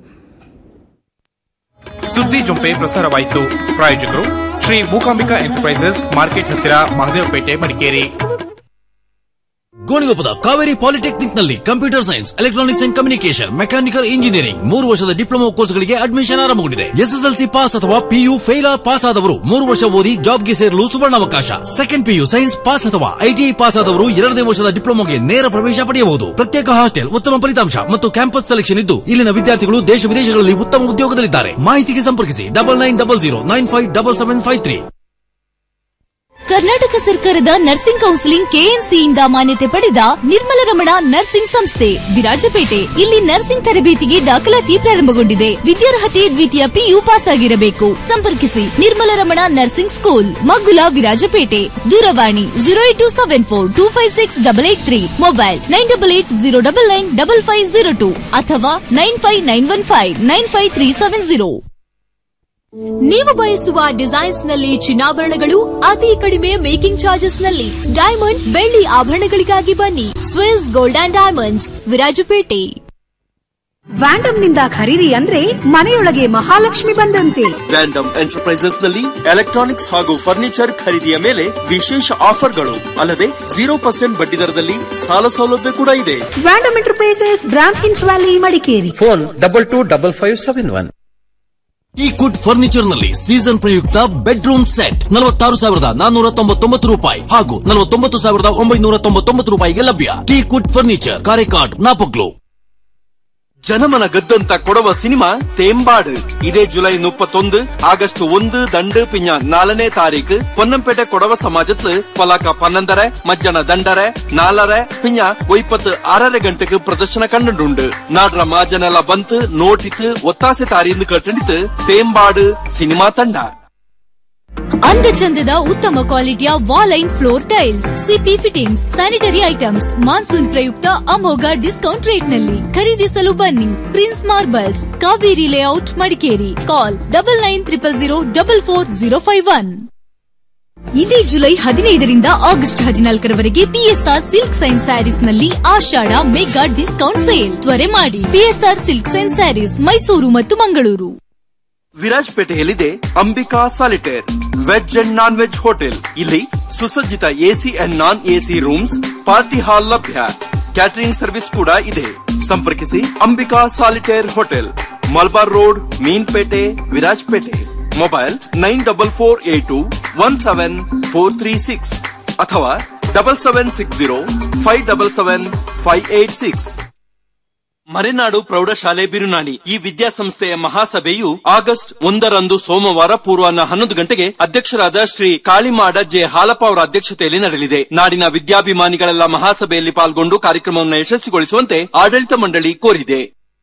ಸುದ್ದಿ ಜೊಂಪೆ ಪ್ರಸಾರವಾಯಿತು ಪ್ರಾಯೋಜಕರು ಶ್ರೀ ಮೂಕಾಂಬಿಕಾ ಎಂಟರ್ಪ್ರೈಸಸ್ ಮಾರ್ಕೆಟ್ ಹತ್ತಿರ ಮಹದೇವಪೇಟೆ ಮಡಿಕೇರಿ ಗೋಣಿಗೊಪ್ಪದ ಕಾವೇರಿ ಪಾಲಿಟೆಕ್ನಿಕ್ ನಲ್ಲಿ computer science electronics and communication mechanical engineering ಮೂರು ವರ್ಷದ ಡಿಪ್ಲೊಮಾ ಕೋರ್ಸ್ಗಳಿಗೆ ಅಡ್ಮಿಷನ್ ಆರಂಭಗೊಂಡಿದೆ ಎಸ್ಎಸ್ಎಲ್ಸಿ ಪಾಸ್ ಅಥವಾ ಪಿಯು ಫೇಲ್ ಪಾಸ್ ಆದವರು ಮೂರು ವರ್ಷ ಓದಿ ಜಾಬ್ಗೆ ಸೇರಲು ಸುವರ್ಣಾವಕಾಶ ಸೆಕೆಂಡ್ ಪಿಯು ಸೈನ್ಸ್ ಪಾಸ್ ಅಥವಾ ಐಟಿಐ ಪಾಸ್ ಆದವರು ಎರಡನೇ ವರ್ಷದ ಡಿಪ್ಲೊಮಾಗೆ ನೇರ ಪ್ರವೇಶ ಪಡೆಯಬಹುದು ಪ್ರತ್ಯೇಕ ಹಾಸ್ಟೆಲ್ ಉತ್ತಮ ಫಲಿತಾಂಶ ಮತ್ತು ಕ್ಯಾಂಪಸ್ ಸೆಲೆಕ್ಷನ್ ಇದ್ದು ಇಲ್ಲಿನ ವಿದ್ಯಾರ್ಥಿಗಳು ದೇಶ ವಿದೇಶಗಳಲ್ಲಿ ಉತ್ತಮ ಉದ್ಯೋಗದಲ್ಲಿದ್ದಾರೆ ಮಾಹಿತಿಗೆ ಸಂಪರ್ಕಿಸಿ double nine double zero nine five double seven five three Karnataka ಸರ್ಕಾರದ ನರ್ಸಿಂಗ್ ಕೌನ್ಸಿಲಿಂಗ್ ಕೆಎನ್ಸಿಯಿಂದ ಮಾನ್ಯತೆ ಪಡೆದ ನಿರ್ಮಲ ರಮಣ ನರ್ಸಿಂಗ್ ಸಂಸ್ಥೆ ವಿರಾಜಪೇಟೆ ಇಲ್ಲಿ ನರ್ಸಿಂಗ್ ತರಬೇತಿಗೆ ದಾಖಲಾತಿ ಪ್ರಾರಂಭಗೊಂಡಿದೆ ವಿದ್ಯಾರ್ಹತೆ ದ್ವಿತೀಯ ಪಿಯು ಪಾಸ್ ಆಗಿರಬೇಕು ಸಂಪರ್ಕಿಸಿ ನಿರ್ಮಲ ರಮಣ ನರ್ಸಿಂಗ್ ಸ್ಕೂಲ್ ಮಗ್ಗುಲ ವಿರಾಜಪೇಟೆ ದೂರವಾಣಿ zero eight two seven four two five six double eight three mobile nine double eight zero double nine double five zero two ಅಥವಾ nine five nine one five nine five three seven zero ನೀವು ಬಯಸುವ designs ನಲ್ಲಿ ಚಿನ್ನಾಭರಣಗಳು ಅತಿ ಕಡಿಮೆ making charges ನಲ್ಲಿ diamond ಬೆಳ್ಳಿ ಆಭರಣಗಳಿಗಾಗಿ ಬನ್ನಿ Swiss gold and diamonds Virajpet ವ್ಯಾಂಡಮ್ ನಿಂದ ಖರೀದಿ ಅಂದ್ರೆ ಮನೆಯೊಳಗೆ ಮಹಾಲಕ್ಷ್ಮಿ ಬಂದಂತೆ ವ್ಯಾಂಡಮ್ ಎಂಟರ್ಪ್ರೈಸಸ್ ನಲ್ಲಿ ಎಲೆಕ್ಟ್ರಾನಿಕ್ಸ್ ಹಾಗೂ ಫರ್ನಿಚರ್ ಖರೀದಿಯ ಮೇಲೆ ವಿಶೇಷ ಆಫರ್ಗಳು ಅಲ್ಲದೆ ಜೀರೋ ಪರ್ಸೆಂಟ್ ಬಡ್ಡಿ ದರದಲ್ಲಿ ಸಾಲ ಸೌಲಭ್ಯ ಕೂಡ ಇದೆ ವ್ಯಾಂಡಮ್ ಎಂಟರ್ಪ್ರೈಸಸ್ ಬ್ರಾಮ್ ಹಿನ್ಸ್ valley Madikeri phone double two double five seven one ಈ ಕುಡ್ ಫರ್ನಿಚರ್ ನಲ್ಲಿ ಸೀಸನ್ ಪ್ರಯುಕ್ತ ಬೆಡ್ರೂಮ್ ಸೆಟ್ ನಲವತ್ತಾರು ಸಾವಿರದ ನಾನ್ನೂರ ತೊಂಬತ್ತೊಂಬತ್ತು ರೂಪಾಯಿ ಹಾಗೂ ನಲವತ್ತೊಂಬತ್ತು ಸಾವಿರದ ಒಂಬೈನೂರ ತೊಂಬತ್ತೊಂಬತ್ತು ರೂಪಾಯಿಗೆ ಲಭ್ಯ ಟೀ ಕುಡ್ ಫರ್ನಿಚರ್ ಕಾರೆಕಾಡ್ ನಾಪಕ್ಲು ಜನಮನ ಗದ್ದಂತ ಕೊಡವ ಸಿನಿಮಾ ತೇಂಬಾಡು ಇದೇ ಜುಲೈ ಮುಪ್ಪತ್ತೊಂದು ಆಗಸ್ಟ್ ಒಂದು ದಂಡು ಪಿഞ്ഞ ನಾಲನೇ ತಾರೀಕು പൊന്നംപേಟೆ ಕೊಡವ ಸಮಾಜತ್ಲು ಪಲಾಕ ಪನ್ನೊಂದರ ಮಜ್ಜನ ದಂಡರ ನಾಲರ ಪಿഞ്ഞ ಒಯ್ಪತ್ತು ಆರರ ಗಂಟೆಗೆ ಪ್ರದರ್ಶನ ಕಂಡುಂಡು ನಾಡ್ರ ಮಾಜನೆಲ್ಲ ಬಂತು ನೋಟಿತ್ತು ಒತ್ತಾಸೆ ತಾರಿಯಿಂದ ಕಟ್ಟಣಿತು ತೇಂಬಾಡು ಸಿನಿಮಾ ತಂಡ ಅಂದ ಚಂದದ ಉತ್ತಮ ಕ್ವಾಲಿಟಿಯ ವಾಲೈನ್ floor tiles CP fittings sanitary items monsoon ಪ್ರಯುಕ್ತ ಅಮೋಘ ಡಿಸ್ಕೌಂಟ್ ರೇಟ್ ನಲ್ಲಿ ಖರೀದಿಸಲು ಬನ್ನಿ prince marbles Kaveri layout Madikeri call double nine triple zero double four zero five one ಇದೇ ಜುಲೈ ಹದಿನೈದರಿಂದ ಆಗಸ್ಟ್ ಹದಿನಾಲ್ಕರವರೆಗೆ ಪಿಎಸ್ಆರ್ ಸಿಲ್ಕ್ ಸೈನ್ ಸ್ಯಾರೀಸ್ ನಲ್ಲಿ ಆಷಾಢ ಮೆಗಾ ಡಿಸ್ಕೌಂಟ್ ಸೇಲ್ ತ್ವರೆ ಮಾಡಿ PSR silk sign sarees Mysuru ಮತ್ತು ಮಂಗಳೂರು ವಿರಾಜ್ಪೇಟೆಯಲ್ಲಿದೆ Ambika solitaire veg and non veg hotel ಇಲ್ಲಿ ಸುಸಜ್ಜಿತ AC and non AC rooms party hall ಲಭ್ಯ ಕ್ಯಾಟರಿಂಗ್ ಸರ್ವಿಸ್ ಕೂಡ ಇದೆ ಸಂಪರ್ಕಿಸಿ Ambika solitaire hotel Malabar road Meenpete Virajpet mobile nine double four eight two one seven four three six ಅಥವಾ double seven six zero five double seven five eight six Marenadu ಪ್ರೌಢಶಾಲೆ ಬಿರುನಾಡಿ ಈ ವಿದ್ಯಾಸಂಸ್ಥೆಯ ಮಹಾಸಭೆಯು August ಒಂದರಂದು ಸೋಮವಾರ ಪೂರ್ವಾಹ್ನ ಹನ್ನೊಂದು ಗಂಟೆಗೆ ಅಧ್ಯಕ್ಷರಾದ ಶ್ರೀ ಕಾಳಿಮಾಡ ಜೆ ಹಾಲಪ್ಪ ಅವರ ಅಧ್ಯಕ್ಷತೆಯಲ್ಲಿ ನಡೆಯಲಿದೆ ನಾಡಿನ ವಿದ್ಯಾಭಿಮಾನಿಗಳೆಲ್ಲ ಮಹಾಸಭೆಯಲ್ಲಿ ಪಾಲ್ಗೊಂಡು ಕಾರ್ಯಕ್ರಮವನ್ನು ಯಶಸ್ವಿಗೊಳಿಸುವಂತೆ ಆಡಳಿತ ಮಂಡಳಿ ಕೋರಿದೆ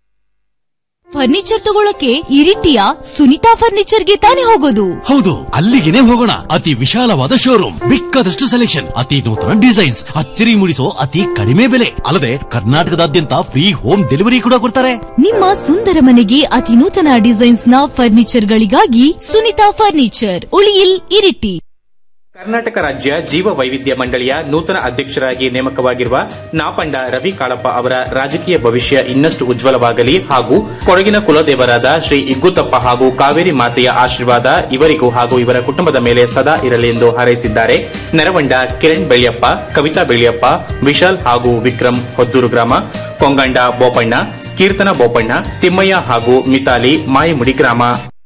ಫರ್ನಿಚರ್ ತಗೊಳಕ್ಕೆ ಇರಿಟಿಯ ಸುನಿತಾ ಫರ್ನಿಚರ್ಗೆ ತಾನೇ ಹೋಗೋದು ಹೌದು ಅಲ್ಲಿಗೆನೆ ಹೋಗೋಣ ಅತಿ ವಿಶಾಲವಾದ ಶೋರೂಮ್ ಬಿಕ್ಕದಷ್ಟು ಸೆಲೆಕ್ಷನ್ ಅತಿ ನೂತನ ಡಿಸೈನ್ಸ್ ಅಚ್ಚರಿ ಮೂಡಿಸೋ ಅತಿ ಕಡಿಮೆ ಬೆಲೆ ಅಲ್ಲದೆ ಕರ್ನಾಟಕದಾದ್ಯಂತ ಫ್ರೀ ಹೋಮ್ ಡೆಲಿವರಿ ಕೂಡ ಕೊಡ್ತಾರೆ ನಿಮ್ಮ ಸುಂದರ ಮನೆಗೆ ಅತಿ ನೂತನ ಡಿಸೈನ್ಸ್ ನ ಫರ್ನಿಚರ್ ಗಳಿಗಾಗಿ ಸುನಿತಾ ಫರ್ನಿಚರ್ ಉಳಿಯಿಲ್ ಇರಿಟಿ ಕರ್ನಾಟಕ ರಾಜ್ಯ ಜೀವ ವೈವಿಧ್ಯ ಮಂಡಳಿಯ ನೂತನ ಅಧ್ಯಕ್ಷರಾಗಿ ನೇಮಕವಾಗಿರುವ ನಾಪಂಡ ರವಿ ಕಾಳಪ್ಪ ಅವರ ರಾಜಕೀಯ ಭವಿಷ್ಯ ಇನ್ನಷ್ಟು ಉಜ್ವಲವಾಗಲಿ ಹಾಗೂ ಕೊಡಗಿನ ಕುಲದೇವರಾದ ಶ್ರೀ ಇಗ್ಗುತಪ್ಪ ಹಾಗೂ ಕಾವೇರಿ ಮಾತೆಯ ಆಶೀರ್ವಾದ ಇವರಿಗೂ ಹಾಗೂ ಇವರ ಕುಟುಂಬದ ಮೇಲೆ ಸದಾ ಇರಲಿ ಎಂದು ಹಾರೈಸಿದ್ದಾರೆ ನೆರವಂಡ ಕಿರಣ್ ಬೆಳ್ಯಪ್ಪ ಕವಿತಾ ಬೆಳ್ಯಪ್ಪ ವಿಶಾಲ್ ಹಾಗೂ ವಿಕ್ರಮ್ ಹೊದ್ದೂರು ಗ್ರಾಮ ಕೊಂಗಂಡ ಬೋಪಣ್ಣ ಕೀರ್ತನ ಬೋಪಣ್ಣ ತಿಮ್ಮಯ್ಯ ಹಾಗೂ ಮಿತಾಲಿ ಮಾಯಮುಡಿ ಗ್ರಾಮ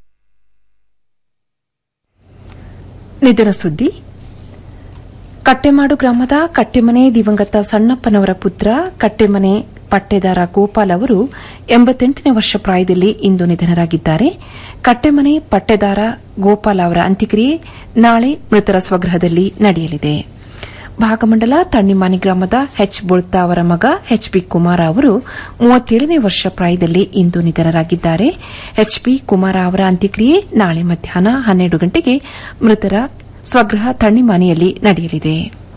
ನಿಧನ ಸುದ್ದಿ ಕಟ್ಟೆಮಾಡು ಗ್ರಾಮದ ಕಟ್ಟೆಮನೆ ದಿವಂಗತ ಸಣ್ಣಪ್ಪನವರ ಪುತ್ರ ಕಟ್ಟೆಮನೆ ಪಟ್ಟೆದಾರ ಗೋಪಾಲ್ ಅವರು ಎಂಬತ್ತೆಂಟನೇ ವರ್ಷ ಪ್ರಾಯದಲ್ಲಿ ಇಂದು ನಿಧನರಾಗಿದ್ದಾರೆ ಕಟ್ಟೆಮನೆ ಪಟ್ಟೆದಾರ ಗೋಪಾಲ್ ಅವರ ಅಂತ್ಯಕ್ರಿಯೆ ನಾಳೆ ಮೃತರ ಸ್ವಗೃಹದಲ್ಲಿ ನಡೆಯಲಿದೆ ಭಾಗಮಂಡಲ ತಣ್ಣಿಮಾನಿ ಗ್ರಾಮದ ಎಚ್ ಬುಳ್ತಾ ಅವರ ಮಗ ಎಚ್ ಪಿ ಕುಮಾರ ಅವರು ಮೂವತ್ತೇಳನೇ ವರ್ಷ ಪ್ರಾಯದಲ್ಲಿ ಇಂದು ನಿಧನರಾಗಿದ್ದಾರೆ ಎಚ್ ಪಿ ಕುಮಾರ ಅವರ ಅಂತ್ಯಕ್ರಿಯೆ ನಾಳೆ ಮಧ್ಯಾಹ್ನ ಹನ್ನೆರಡು ಗಂಟೆಗೆ ಮೃತರ ಸ್ವಗೃಹ ತಣ್ಣಿಮಾನಿಯಲ್ಲಿ ನಡೆಯಲಿದೆ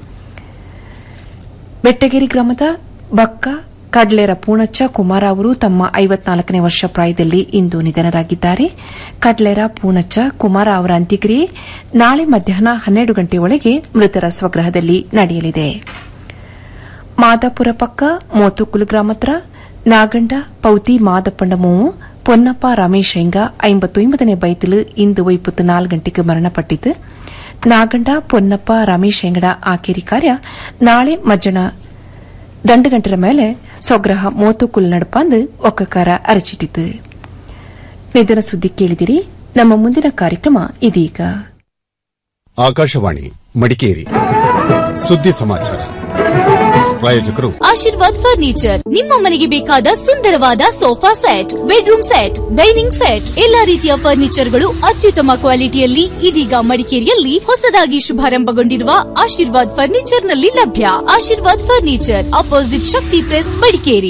ಬೆಟ್ಟಗೇರಿ ಗ್ರಾಮದ ಬಕ್ಕ ಕಡ್ಲೇರ ಪೂಣಚ್ಚ ಕುಮಾರ ಅವರು ತಮ್ಮ ಐವತ್ನಾಲ್ಕನೇ ವರ್ಷ ಪ್ರಾಯದಲ್ಲಿ ಇಂದು ನಿಧನರಾಗಿದ್ದಾರೆ ಕಡ್ಲೇರ ಪೂಣಚ್ಚ ಕುಮಾರ ಅವರ ಅಂತ್ಯಕ್ರಿಯೆ ನಾಳೆ ಮಧ್ಯಾಹ್ನ ಹನ್ನೆರಡು ಗಂಟೆಯೊಳಗೆ ಮೃತರ ಸ್ವಗೃಹದಲ್ಲಿ ನಡೆಯಲಿದೆ ಮಾದಾಪುರ ಪಕ್ಕ ಮೋತುಕುಲು ಗ್ರಾಮತ್ರ ನಾಗಂಡ ಪೌತಿ ಮಾದಪ್ಪಂಡ ಮೂವು ಪೊನ್ನಪ್ಪ ರಮೇಶ್ ಹೆಂಗ ಐಂಬತ್ತೊಂಬತ್ತನೇ ಬೈತಿಲು ಇಂದು ವೈಪತ್ತು ನಾಲ್ಕು ಗಂಟೆಗೆ ಮರಣಪಟ್ಟಿದ್ದು ನಾಗಂಡ ಪೊನ್ನಪ್ಪ ರಮೇಶ್ ಹೆಂಗಡ ಆಕೇರಿ ಕಾರ್ಯ ನಾಳೆ ಮಜ್ಜನ ದಂಡು ಗಂಟರ ಮೇಲೆ ಸ್ವಗ್ರಹ ಮೋತುಕುಲ್ ನಡಪಂದು ಒಕ್ಕಕಾರ ಅರಚಿಟ್ಟಿತು ನಿಧನ ಸುದ್ದಿ ಕೇಳಿದಿರಿ ನಮ್ಮ ಮುಂದಿನ ಕಾರ್ಯಕ್ರಮ ಇದೀಗ ಆಕಾಶವಾಣಿ ಮಡಿಕೇರಿ ಸುದ್ದಿ ಸಮಾಚಾರ ಪ್ರಾಯೋಜಕರು ಆಶೀರ್ವಾದ್ ಫರ್ನಿಚರ್ ನಿಮ್ಮ ಮನೆಗೆ ಬೇಕಾದ ಸುಂದರವಾದ sofa set bedroom set dining set ಎಲ್ಲಾ ರೀತಿಯ ಫರ್ನಿಚರ್ಗಳು ಅತ್ಯುತ್ತಮ ಕ್ವಾಲಿಟಿಯಲ್ಲಿ ಇದೀಗ ಮಡಿಕೇರಿಯಲ್ಲಿ ಹೊಸದಾಗಿ ಶುಭಾರಂಭಗೊಂಡಿರುವ ಆಶೀರ್ವಾದ್ ಫರ್ನಿಚರ್ ನಲ್ಲಿ ಲಭ್ಯ Ashirwad furniture opposite Shakti press Madikeri